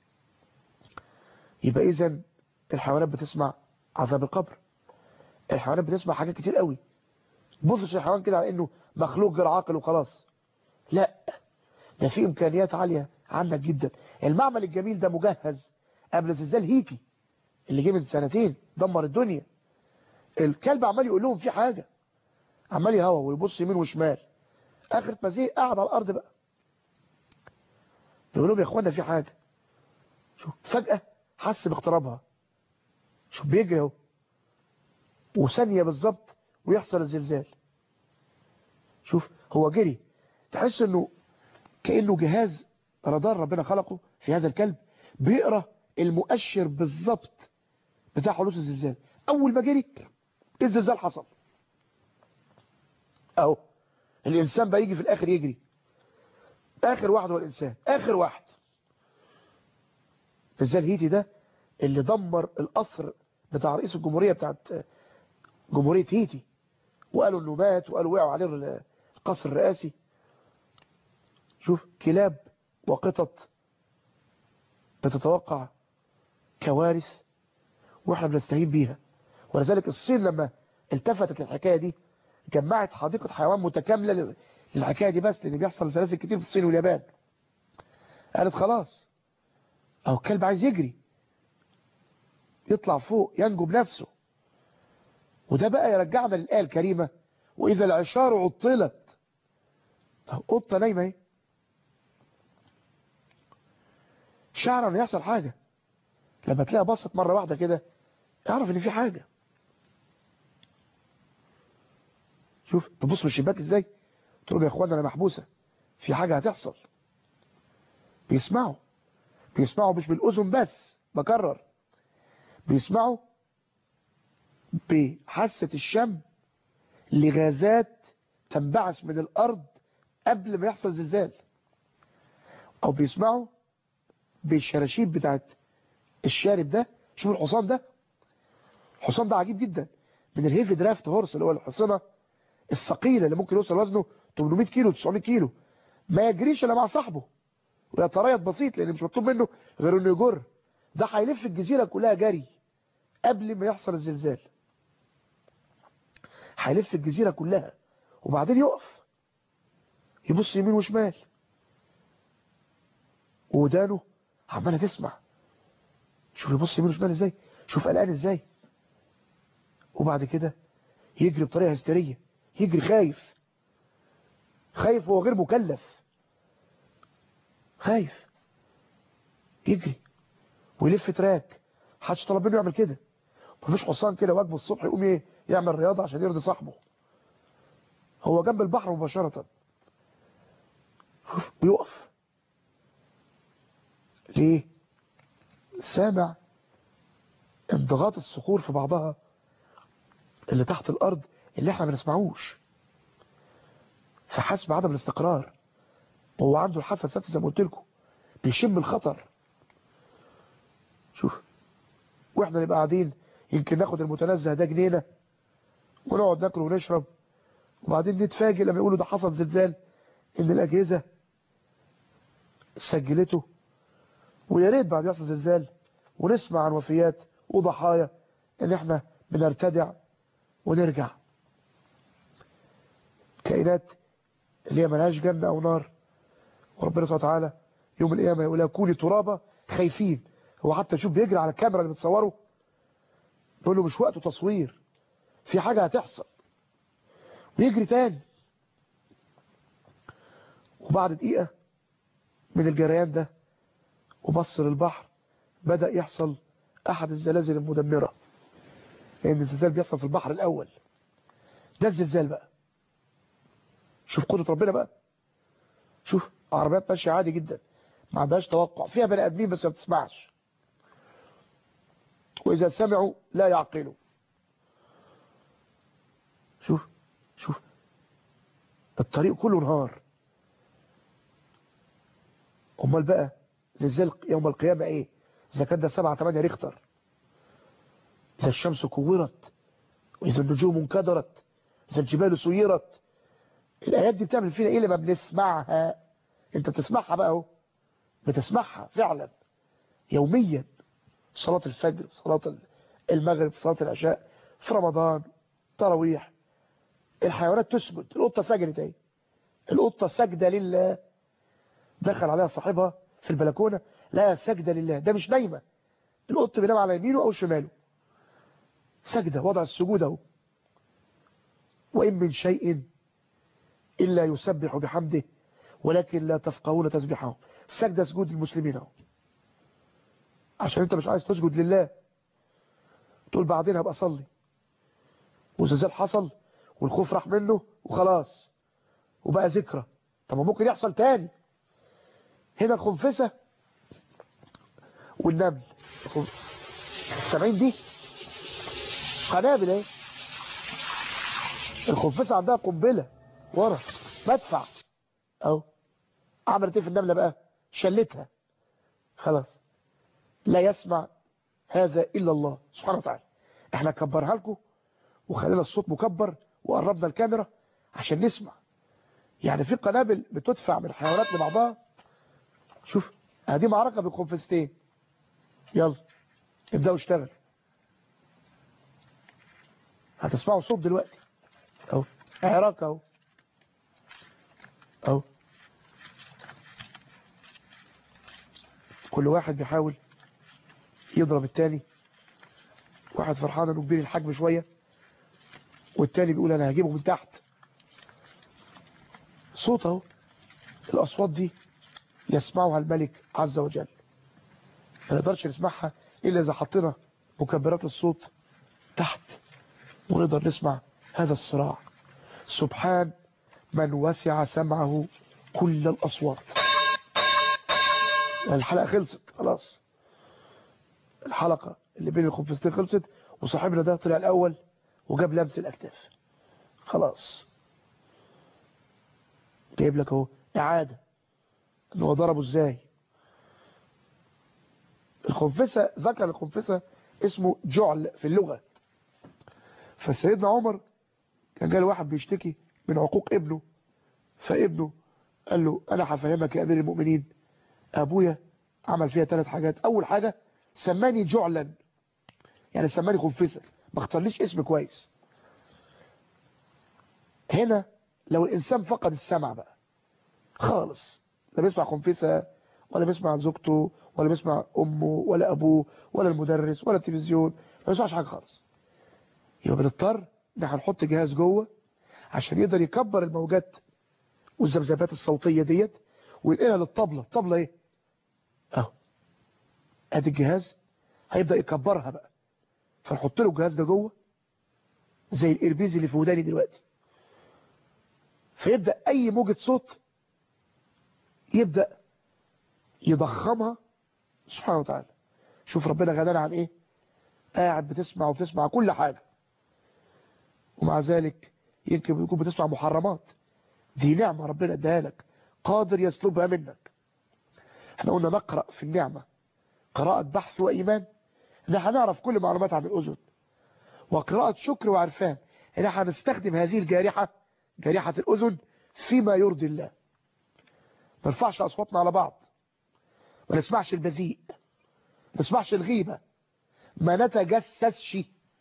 يبقى اذا الحيوانات بتسمع عذاب القبر الحيوانات بتسمع حاجات كتير قوي بصش الحيوان كده على انه مخلوق غير عاقل وخلاص لا ده في امكانيات عالية عندك جدا المعمل الجميل ده مجهز قبل زلزال هيتي اللي جه من سنتين دمر الدنيا الكلب عمال يقول لهم في حاجة عمال يهوى ويبص يمين وشمال اخر ما زهق قاعد على الارض بقى يقول لهم يا اخوانا في حاجة شوف فجأة حس باقترابها شوف بيجري اهو وثانية بالظبط ويحصل الزلزال شوف هو جري تحس انه كأنه جهاز رادار ربنا خلقه في هذا الكلب بيقرأ المؤشر بالظبط بتاع حدوث الزلزال اول ما جري الزلزال حصل اهو الانسان بقى يجي في الاخر يجري اخر واحد هو الانسان اخر واحد زلزال هيتي ده اللي دمر القصر بتاع رئيس الجمهورية بتاعت جمهورية هيتي وقالوا انه مات وقالوا وقعوا عليه القصر الرئاسي شوف كلاب وقطط بتتوقع كوارث واحنا بنستهين بيها ولذلك الصين لما التفتت للحكاية دي جمعت حديقة حيوان متكاملة للحكاية دي بس لان بيحصل سلاسل كتير في الصين واليابان قالت خلاص اهو الكلب عايز يجري يطلع فوق ينجو بنفسه وده بقى يرجعنا للآية الكريمة وإذا العشار عطلت قطة نايمة اهي شعر ان يحصل حاجة لما تلاقيها بصت مرة واحدة كده اعرف ان في حاجة شوف تبص من الشباك ازاي تقول يا اخوانا انا محبوسة في حاجة هتحصل بيسمعوا بيسمعوا مش بالاذن بس بكرر بيسمعوا بحاسة الشم لغازات تنبعث من الارض قبل ما يحصل زلزال او بيسمعوا بالشراشيب بتاعت الشارب ده شوف الحصان ده الحصان ده عجيب جدا من الهيفي درافت هورس اللي هو الحصانة الثقيلة اللي ممكن يوصل وزنه 800 كيلو 900 كيلو ما يجريش الا مع صاحبه ويتريض بسيط لان مش مطلوب منه غير انه يجر ده هيلف الجزيرة كلها جري قبل ما يحصل الزلزال هيلف الجزيرة كلها وبعدين يقف يبص يمين وشمال ودانه عمالة تسمع شوف يبص يمين وشمال ازاي شوف قلقان ازاي وبعد كده يجري بطريقة هستيرية يجري خايف خايف وهو غير مكلف خايف يجري ويلف تراك محدش طلب منه يعمل كده مفيش حصان كده واجبه الصبح يقوم ايه يعمل رياضة عشان يرضي صاحبه هو جنب البحر مباشرة ويقف ليه سامع انضغاط الصخور في بعضها اللي تحت الارض اللي احنا ما نسمعوش فحس بعدم الاستقرار هو عنده الحاسه السادسه زي ما قلت لكم بيشم الخطر شوف واحنا نبقى قاعدين يمكن ناخد المتنزه ده جنينه ونقعد ناكل ونشرب وبعدين نتفاجئ لما يقولوا ده حصل زلزال ان الاجهزه سجلته ويا ريت بعد يحصل زلزال ونسمع عن وفيات وضحايا ان احنا بنرتدع ونرجع كائنات اللي هي ملهاش جنة او نار وربنا سبحانه وتعالى يوم القيامة يقول لها كوني ترابة خايفين هو حتى شوف بيجري على الكاميرا اللي بتصوره بيقول له مش وقته تصوير في حاجة هتحصل بيجري تاني وبعد دقيقة من الجريان ده وبص للبحر بدأ يحصل أحد الزلازل المدمرة لأن الزلزال بيحصل في البحر الأول ده الزلزال بقى شوف قدرة ربنا بقى شوف عربيات ماشية عادي جدا ما عندهاش توقع فيها بني ادمين بس ما بتسمعش واذا سمعوا لا يعقلوا شوف شوف الطريق كله نهار امال بقى زلزال يوم القيامة ايه اذا كان ده سبعة تمانية ريختر اذا الشمس كورت واذا النجوم انكدرت اذا الجبال سيرت الايات دي بتعمل فينا ايه لما بنسمعها انت بتسمعها بقى اهو بتسمعها فعلا يوميا صلاة الفجر صلاة المغرب صلاة العشاء في رمضان تراويح الحيوانات تسجد القطة سجدت اهي القطة سجدة لله دخل عليها صاحبها في البلكونة لا سجدة لله ده مش نايمة القط بينام على يمينه او شماله سجدة وضع السجود اهو وإن من شيء إلا يسبح بحمده ولكن لا تفقهون تسبحه السجدة سجود المسلمين اهو عشان انت مش عايز تسجد لله تقول بعدين هبقى اصلي والزلزال حصل والخوف راح منه وخلاص وبقى ذكرى طب ممكن يحصل تاني هنا الخنفسة والنمل سامعين دي قنابل اهي الخنفسة عندها قنبلة ورا مدفع اهو عملت ايه في النملة بقى شلتها خلاص لا يسمع هذا إلا الله سبحانه وتعالى احنا كبرها لكم وخلينا الصوت مكبر وقربنا الكاميرا عشان نسمع يعني في قنابل بتدفع من الحيوانات لبعضها شوف هذه معركة بالقنفستين يلا ابدأوا اشتغل هتسمعوا صوت دلوقتي اهو عراك اهو اهو كل واحد بيحاول يضرب التاني واحد فرحان انه كبير الحجم شوية والتاني بيقول انا هجيبه من تحت صوت اهو الاصوات دي يسمعها الملك عز وجل ما نقدرش نسمعها الا اذا حطينا مكبرات الصوت تحت ونقدر نسمع هذا الصراع سبحان من وسع سمعه كل الاصوات الحلقة خلصت خلاص الحلقة اللي بين الخنفستين خلصت وصاحبنا ده طلع الأول وجاب لمس الأكتاف خلاص جايب لك اهو إعادة ان هو ضربه ازاي الخنفسة ذكر الخنفسة اسمه جعل في اللغة فسيدنا عمر كان جاي واحد بيشتكي من عقوق ابنه فابنه قال له انا هفهمك يا امير المؤمنين ابويا عمل فيها ثلاث حاجات اول حاجة سماني جعلا يعني سماني خنفسة ما اختارليش اسم كويس هنا لو الانسان فقد السمع بقى خالص لا بيسمع خنفسة ولا بيسمع زوجته ولا بيسمع امه ولا ابوه ولا المدرس ولا التلفزيون ما بيسمعش حاجة خالص يبقى بنضطر ان احنا نحط جهاز جوه عشان يقدر يكبر الموجات والذبذبات الصوتية ديت وينقلها للطبلة الطبلة ايه اهو ادي الجهاز هيبدأ يكبرها بقى فنحط له الجهاز ده جوه زي الايربيز اللي في وداني دلوقتي فيبدأ اي موجة صوت يبدأ يضخمها سبحانه وتعالى شوف ربنا غنانا عن ايه قاعد بتسمع وبتسمع كل حاجة ومع ذلك يمكن يكون بتسمع محرمات دي نعمة ربنا اداها لك قادر يسلبها منك احنا قلنا نقرأ في النعمة قراءة بحث وإيمان احنا هنعرف كل معلومات عن الأذن وقراءة شكر وعرفان احنا هنستخدم هذه الجارحة جارحة الأذن فيما يرضي الله ما نرفعش أصواتنا على بعض ما نسمعش البذيء ما نسمعش الغيبة ما نتجسسش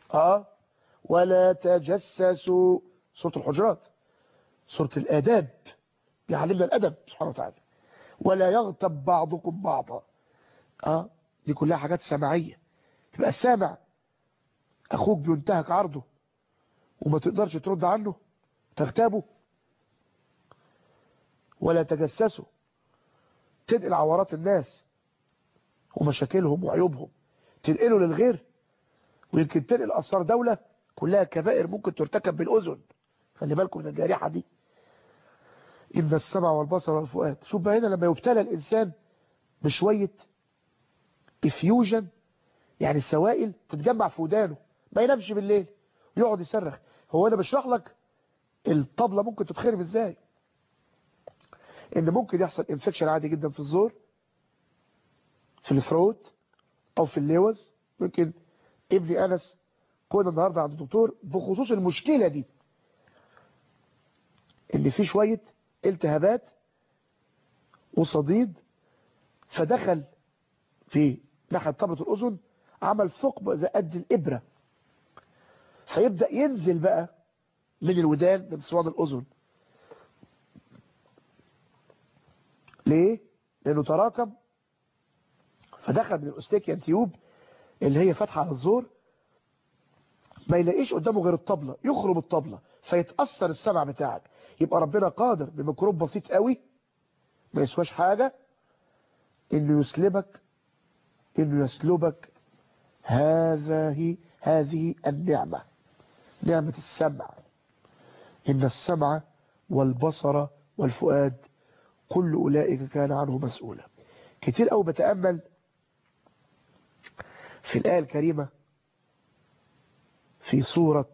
اه ولا تجسسوا سورة الحجرات سورة الآداب بيعلمنا الأدب سبحانه وتعالى ولا يغتب بعضكم بعضا اه دي كلها حاجات سمعية يبقى السامع أخوك بينتهك عرضه وما تقدرش ترد عنه تغتابه ولا تجسسوا تنقل عورات الناس ومشاكلهم وعيوبهم تنقله للغير ويمكن تنقل أسرار دولة كلها كبائر ممكن ترتكب بالأذن خلي بالكم من الجارحة دي إن السمع والبصر والفؤاد شوف بقى هنا لما يبتلى الإنسان بشوية افيوجن يعني سوائل تتجمع في ودانه ما ينامش بالليل ويقعد يصرخ هو انا بشرح لك الطبلة ممكن تتخرب ازاي ان ممكن يحصل انفكشن عادي جدا في الزور في الثروت او في اللوز ممكن ابني انس كنا النهاردة عند الدكتور بخصوص المشكلة دي ان في شوية التهابات وصديد فدخل في ناحية طبلة الأذن عمل ثقب زي قد الإبرة فيبدأ ينزل بقى من الودان من صوان الأذن ليه؟ لأنه تراكم فدخل من الأستيكيان تيوب اللي هي فتحة على الزور ما يلاقيش قدامه غير الطبلة يخرب الطبلة فيتأثر السمع بتاعك يبقى ربنا قادر بميكروب بسيط قوي ما يسواش حاجة انه يسلبك انه يسلبك هذه هذه النعمة نعمة السمع ان السمع والبصر والفؤاد كل اولئك كان عنه مسؤولا كتير قوي بتأمل في الآية الكريمة في سورة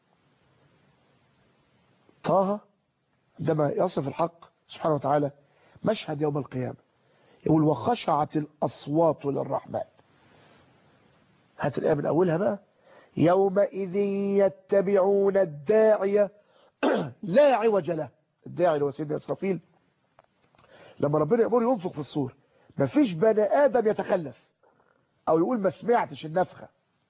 طه عندما يصف الحق سبحانه وتعالى مشهد يوم القيامة يقول وخشعت الأصوات للرحمن هات الآية من أولها بقى يومئذ يتبعون الداعية لا عوج له الداعي اللي هو سيدنا إسرافيل لما ربنا يأمر ينفق في الصور مفيش بني آدم يتخلف أو يقول ما سمعتش النفخة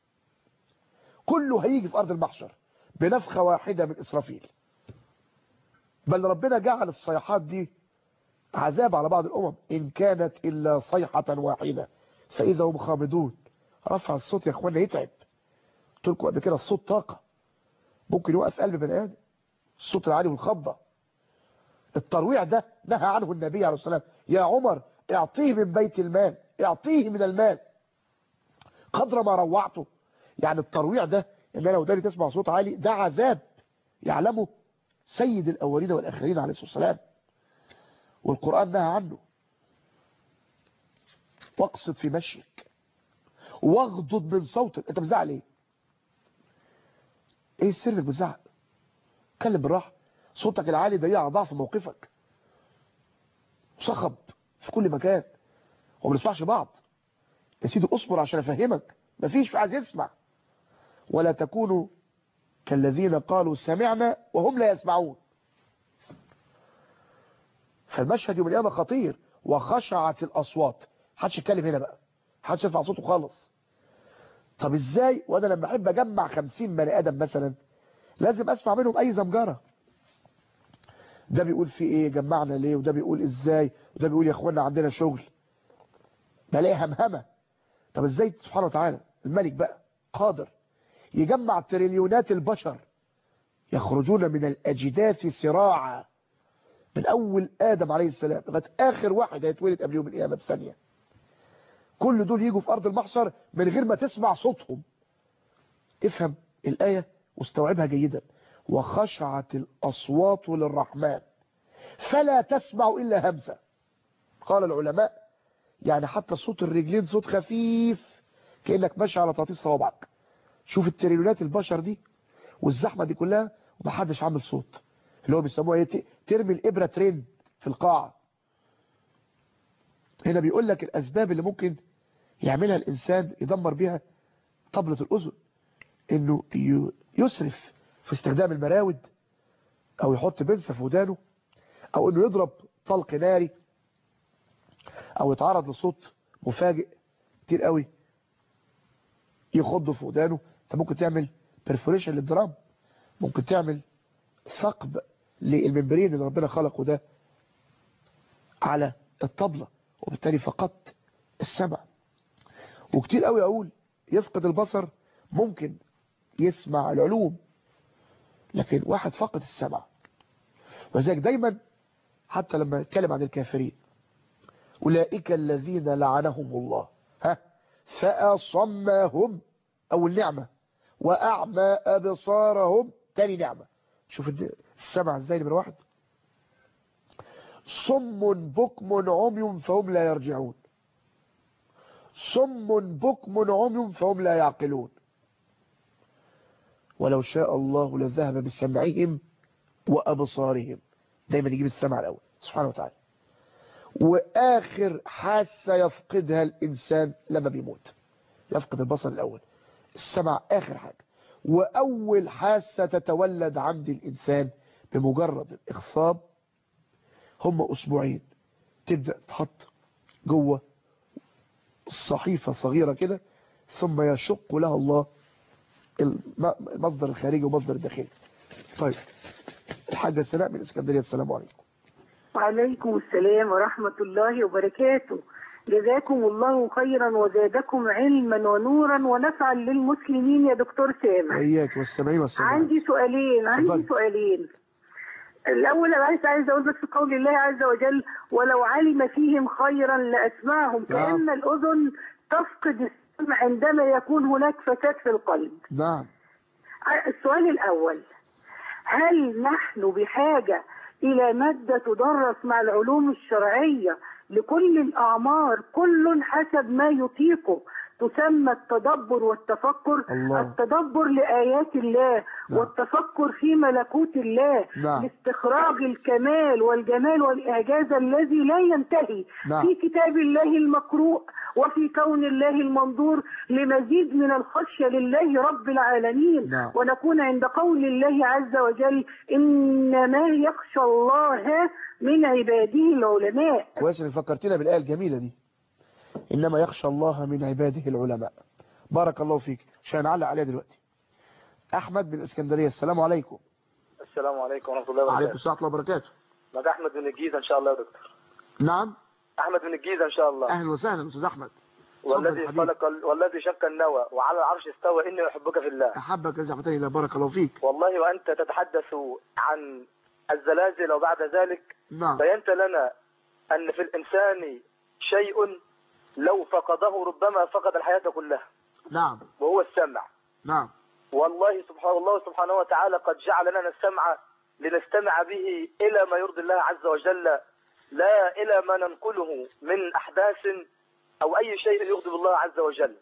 كله هيجي في أرض المحشر بنفخة واحدة من إسرافيل بل ربنا جعل الصيحات دي عذاب على بعض الأمم إن كانت إلا صيحة واحدة فإذا هم خامدون رفع الصوت يا أخوانا يتعب قلت لكم قبل كده الصوت طاقة ممكن يوقف قلب بني آدم الصوت العالي والخضة الترويع ده نهى عنه النبي عليه الصلاة والسلام يا عمر اعطيه من بيت المال اعطيه من المال قدر ما روعته يعني الترويع ده ان انا وداني تسمع صوت عالي ده عذاب يعلمه سيد الاولين والاخرين عليه الصلاه والسلام والقران نهى عنه واقصد في مشيك واغضض من صوتك انت بتزعل ايه ايه السر انك بتزعل اتكلم بالراحه صوتك العالي ضيع ضعف موقفك صخب في كل مكان وما بنسمعش بعض يا سيدي اصبر عشان افهمك مفيش عايز يسمع ولا تكونوا كالذين قالوا سمعنا وهم لا يسمعون فالمشهد يوم القيامه خطير وخشعت الاصوات محدش يتكلم هنا بقى محدش يرفع صوته خالص طب ازاي وانا لما احب اجمع 50 بني ادم مثلا لازم اسمع منهم اي زمجره ده بيقول في ايه جمعنا ليه وده بيقول ازاي وده بيقول يا اخوانا عندنا شغل بلاقي همهمه طب ازاي سبحانه وتعالى الملك بقى قادر يجمع تريليونات البشر يخرجون من الاجداث سراعا من اول ادم عليه السلام لغايه اخر واحد هيتولد قبل يوم القيامه بثانيه كل دول يجوا في ارض المحشر من غير ما تسمع صوتهم افهم الايه واستوعبها جيدا وخشعت الاصوات للرحمن فلا تسمع الا همسه قال العلماء يعني حتى صوت الرجلين صوت خفيف كانك ماشي على تطيف صوابعك شوف التريليونات البشر دي والزحمه دي كلها ومحدش عامل صوت اللي هو بيسموها ايه ترمي الابره ترين في القاعه هنا بيقول لك الاسباب اللي ممكن يعملها الانسان يدمر بيها طبلة الاذن انه يسرف في استخدام المراود او يحط بنسة في ودانه او انه يضرب طلق ناري او يتعرض لصوت مفاجئ كتير قوي يخضه في ودانه انت ممكن تعمل perforation للدرام ممكن تعمل ثقب للممبرين اللي ربنا خلقه ده على الطبلة وبالتالي فقدت السمع وكتير قوي اقول يفقد البصر ممكن يسمع العلوم لكن واحد فقد السمع وذلك دايما حتى لما يتكلم عن الكافرين أولئك الذين لعنهم الله ها فأصمهم أو النعمة وأعمى أبصارهم تاني نعمة شوف السمع ازاي نمرة واحد صم بكم عمي فهم لا يرجعون صم بكم عمي فهم لا يعقلون ولو شاء الله لذهب بسمعهم وأبصارهم دايما يجيب السمع الأول سبحانه وتعالى وآخر حاسة يفقدها الإنسان لما بيموت يفقد البصر الأول السمع آخر حاجة وأول حاسة تتولد عند الإنسان بمجرد الإخصاب هم أسبوعين تبدأ تحط جوه صحيفة صغيرة كده ثم يشق لها الله المصدر الخارجي ومصدر الداخلي طيب الحاجة سناء من اسكندرية السلام عليكم وعليكم السلام ورحمة الله وبركاته جزاكم الله خيرا وزادكم علما ونورا ونفعا للمسلمين يا دكتور سامح وإياك والسمعين والسمعين عندي سؤالين عندي اتفضل. سؤالين الأول أنا عايز عايز أقول بس في قول الله عز وجل ولو علم فيهم خيرا لأسمعهم كأن الأذن تفقد السمع عندما يكون هناك فساد في القلب نعم السؤال الأول هل نحن بحاجة إلى مادة تدرس مع العلوم الشرعية لكل الأعمار كل حسب ما يطيقه تسمى التدبر والتفكر الله. التدبر لآيات الله نعم. والتفكر في ملكوت الله نعم. لاستخراج الكمال والجمال والإعجاز الذي لا ينتهي نعم. في كتاب الله المقروء وفي كون الله المنظور لمزيد من الخشية لله رب العالمين نعم. ونكون عند قول الله عز وجل إنما يخشى الله من عباده العلماء كويس ان فكرتنا بالآية الجميلة دي إنما يخشى الله من عباده العلماء بارك الله فيك عشان نعلق عليها دلوقتي أحمد من اسكندرية السلام عليكم السلام عليكم ورحمة الله وعليكم وبركاته السلام ورحمة الله وبركاته معك أحمد من الجيزة إن شاء الله يا دكتور نعم أحمد من الجيزة إن شاء الله أهلا وسهلا أستاذ أحمد اتفضل والذي يا حبيبي. خلق ال- والذي شق النوى وعلى العرش استوى إني أحبك في الله أحبك زعفتني الله بارك الله فيك والله وأنت تتحدث عن الزلازل وبعد ذلك نعم بينت لنا أن في الإنسان شيء لو فقده ربما فقد الحياة كلها نعم وهو السمع نعم والله سبحانه الله سبحانه وتعالى قد جعل لنا السمع لنستمع به إلى ما يرضي الله عز وجل لا إلى ما ننقله من أحداث أو أي شيء يغضب الله عز وجل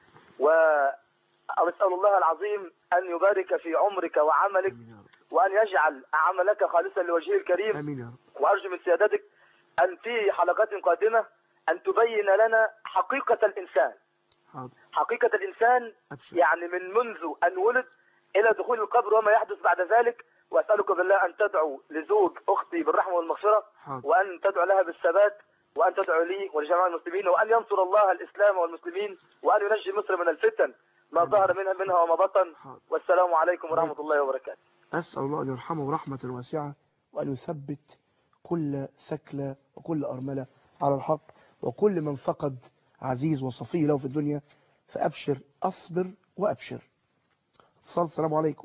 وأسأل الله العظيم أن يبارك في عمرك وعملك آمين يا رب وأن يجعل عملك خالصا لوجهه الكريم آمين يا رب وأرجو من سيادتك أن في حلقات قادمة أن تبين لنا حقيقة الإنسان حاضر حقيقة الإنسان أبشر يعني من منذ أن ولد إلى دخول القبر وما يحدث بعد ذلك وأسألك بالله أن تدعو لزوج أختي بالرحمة والمغفرة حاضر وأن تدعو لها بالثبات وأن تدعو لي ولجميع المسلمين وأن ينصر الله الإسلام والمسلمين وأن ينجي مصر من الفتن ما ظهر منها منها وما بطن حاضر والسلام عليكم ورحمة الله وبركاته أسأل الله أن يرحمه رحمة واسعة وأن يثبت كل ثكلى وكل أرملة على الحق وكل من فقد عزيز وصفي له في الدنيا فأبشر أصبر وأبشر اتصال السلام عليكم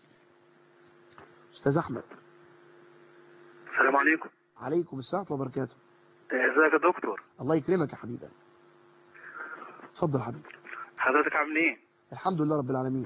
أستاذ أحمد السلام عليكم عليكم السلام ورحمة الله وبركاته ازيك يا دكتور الله يكرمك يا حبيبي اتفضل يا حبيبي حضرتك عامل ايه الحمد لله رب العالمين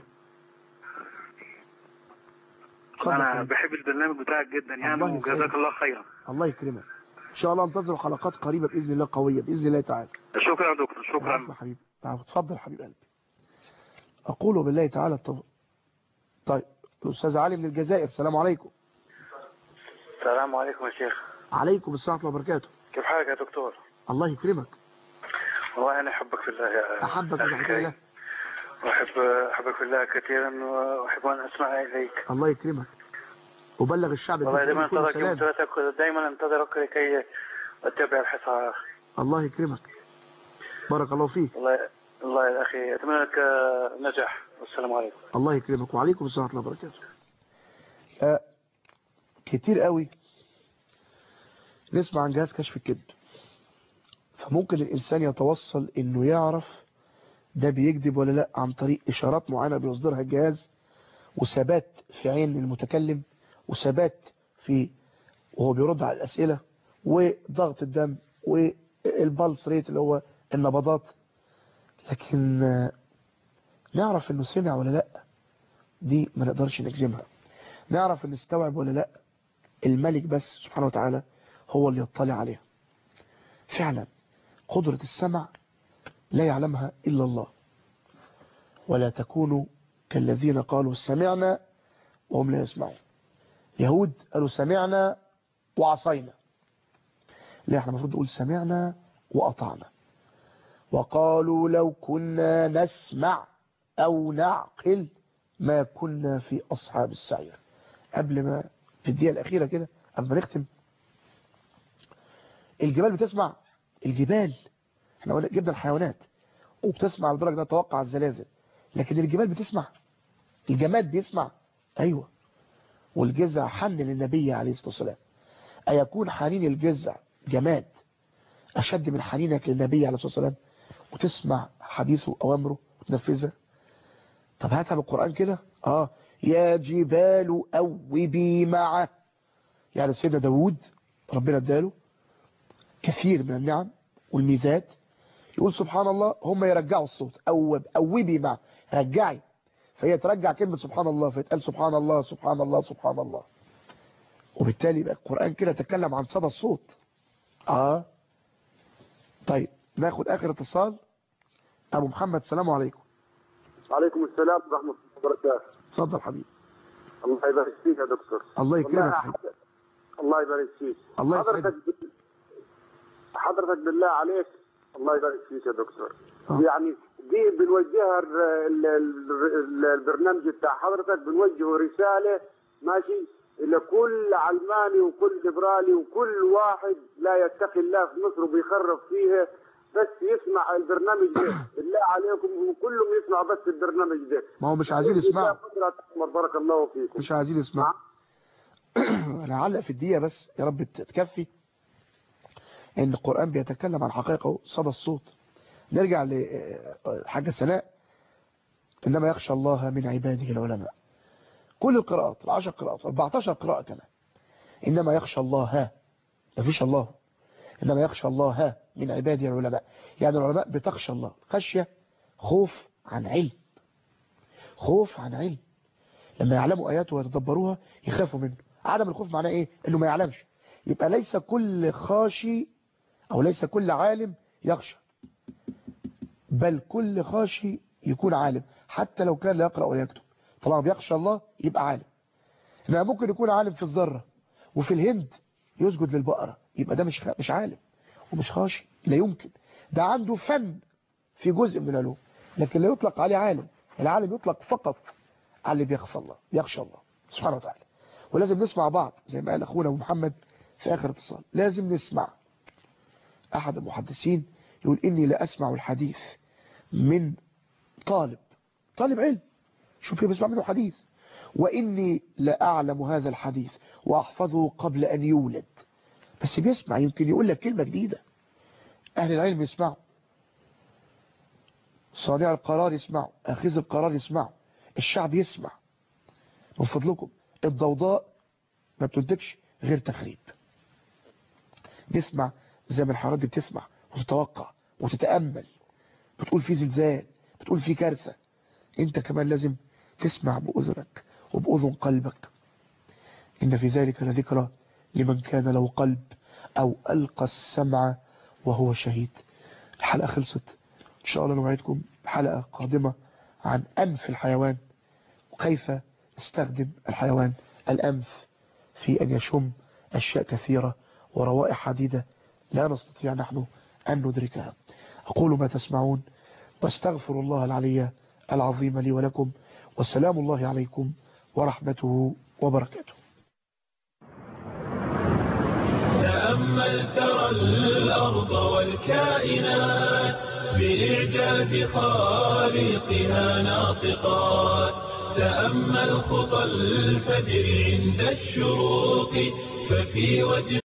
اتفضل يا انا حبيبي. بحب البرنامج بتاعك جدا يعني الله وجزاك يسعدك. الله خيرا الله يكرمك إن شاء الله انتظروا حلقات قريبة بإذن الله قوية بإذن الله تعالى شكرا يا دكتور العفو شكرا يا حبيبي العفو. اتفضل يا حبيب قلبي أقول بالله تعالى الطب... طيب الأستاذ علي من الجزائر السلام عليكم السلام عليكم يا شيخ عليكم السلام ورحمة الله وبركاته كيف حالك يا دكتور الله يكرمك والله انا احبك في الله يا أحبك أخي بحب كريم. الله واحب احبك في الله كثيرا واحب ان اسمع اليك الله يكرمك وبلغ الشعب والله الدين دائما كل انتظرك سلام متابعتك دائما انتظرك لكي اتبع الحصار الله يكرمك بارك الله فيك والله الله يا أخي أتمنى لك آه، نجاح والسلام عليكم الله يكرمك وعليكم السلام ورحمة الله وبركاته آه كتير قوي نسمع عن جهاز كشف الكذب فممكن الإنسان يتوصل إنه يعرف ده بيكذب ولا لا عن طريق إشارات معينة بيصدرها الجهاز وثبات في عين المتكلم وثبات في وهو بيرد على الأسئلة وضغط الدم والبلس ريت اللي هو النبضات لكن آه، نعرف انه سمع ولا لا دي ما نقدرش نجزمها نعرف ان استوعب ولا لا الملك بس سبحانه وتعالى هو اللي يطلع عليها فعلا قدرة السمع لا يعلمها إلا الله ولا تكونوا كالذين قالوا سمعنا وهم لا يسمعون يهود قالوا سمعنا وعصينا لا احنا المفروض نقول سمعنا وأطعنا وقالوا لو كنا نسمع أو نعقل ما كنا في أصحاب السعير قبل ما في الدقيقة الأخيرة كده قبل ما نختم الجبال بتسمع الجبال احنا قلنا جبنا الحيوانات وبتسمع لدرجة انها تتوقع الزلازل لكن الجبال بتسمع الجماد بيسمع ايوه والجزع حن للنبي عليه الصلاة والسلام أيكون حنين الجزع جماد أشد من حنينك للنبي عليه الصلاة والسلام وتسمع حديثه أوامره وتنفذها طب هاتها بالقرآن كده آه يا جبال أوبي معه يعني سيدنا داود ربنا اداله كثير من النعم والميزات يقول سبحان الله هم يرجعوا الصوت أوب أوبي معه رجعي فهي ترجع كلمة سبحان الله فيتقال سبحان الله سبحان الله سبحان الله وبالتالي بقى القرآن كده تكلم عن صدى الصوت اه طيب ناخد اخر اتصال ابو محمد السلام عليكم وعليكم السلام ورحمة الله وبركاته اتفضل حبيبي الله يبارك فيك يا دكتور الله يكرمك والله حبيبي. أحب- الله يبارك فيك الله حضرتك يسعدك حضرتك بالله عليك الله يبارك فيك يا دكتور آه. يعني دي بنوجهها ال- ال- ال- البرنامج بتاع حضرتك بنوجهه رسالة ماشي إلى كل علماني وكل ليبرالي وكل واحد لا يتقي الله في مصر وبيخرب فيها بس يسمع البرنامج ده بالله عليكم وكلهم يسمعوا بس البرنامج ده ما هو مش عايزين يسمعوا قدرة أكبر بارك الله فيكم مش عايزين يسمعوا انا هعلق في الدقيقه بس يا رب تكفي ان القران بيتكلم عن حقائقه صدى الصوت نرجع لحاجه سناء انما يخشى الله من عباده العلماء كل القراءات العشر قراءات 14 قراءه كمان انما يخشى الله مفيش الله انما يخشى الله من عباده العلماء يعني العلماء بتخشى الله خشيه خوف عن علم خوف عن علم لما يعلموا آياته ويتدبروها يخافوا منه عدم الخوف معناه ايه انه ما يعلمش يبقى ليس كل خاشي او ليس كل عالم يخشى بل كل خاشي يكون عالم حتى لو كان لا يقرأ ولا يكتب طالما بيخشى الله يبقى عالم انما ممكن يكون عالم في الذرة وفي الهند يسجد للبقرة يبقى ده مش خ... مش عالم ومش خاشي لا يمكن ده عنده فن في جزء من العلوم لكن لا يطلق عليه عالم العالم يطلق فقط على اللي بيخشى الله يخشى الله سبحانه وتعالى ولازم نسمع بعض زي ما قال اخونا ابو محمد في اخر اتصال لازم نسمع احد المحدثين يقول اني لا اسمع الحديث من طالب طالب علم شوف كيف بسمع منه حديث واني لا اعلم هذا الحديث واحفظه قبل ان يولد بس بيسمع يمكن يقول لك كلمة جديدة اهل العلم يسمعوا صانع القرار يسمعوا اخذ القرار يسمعوا الشعب يسمع من فضلكم الضوضاء ما بتنتجش غير تخريب نسمع زي ما الحرارات دي بتسمع وتتوقع وتتأمل بتقول في زلزال بتقول في كارثة انت كمان لازم تسمع بأذنك وبأذن قلبك إن في ذلك لذكرى لمن كان له قلب أو ألقى السمع وهو شهيد الحلقة خلصت إن شاء الله نوعدكم حلقة قادمة عن أنف الحيوان وكيف استخدم الحيوان الأنف في أن يشم أشياء كثيرة وروائح عديدة لا نستطيع نحن أن ندركها أقول ما تسمعون واستغفر الله العلي العظيم لي ولكم والسلام الله عليكم ورحمته وبركاته تأمل ترى الأرض والكائنات بإعجاز خالقها ناطقات تأمل خطى الفجر عند الشروق ففي وجه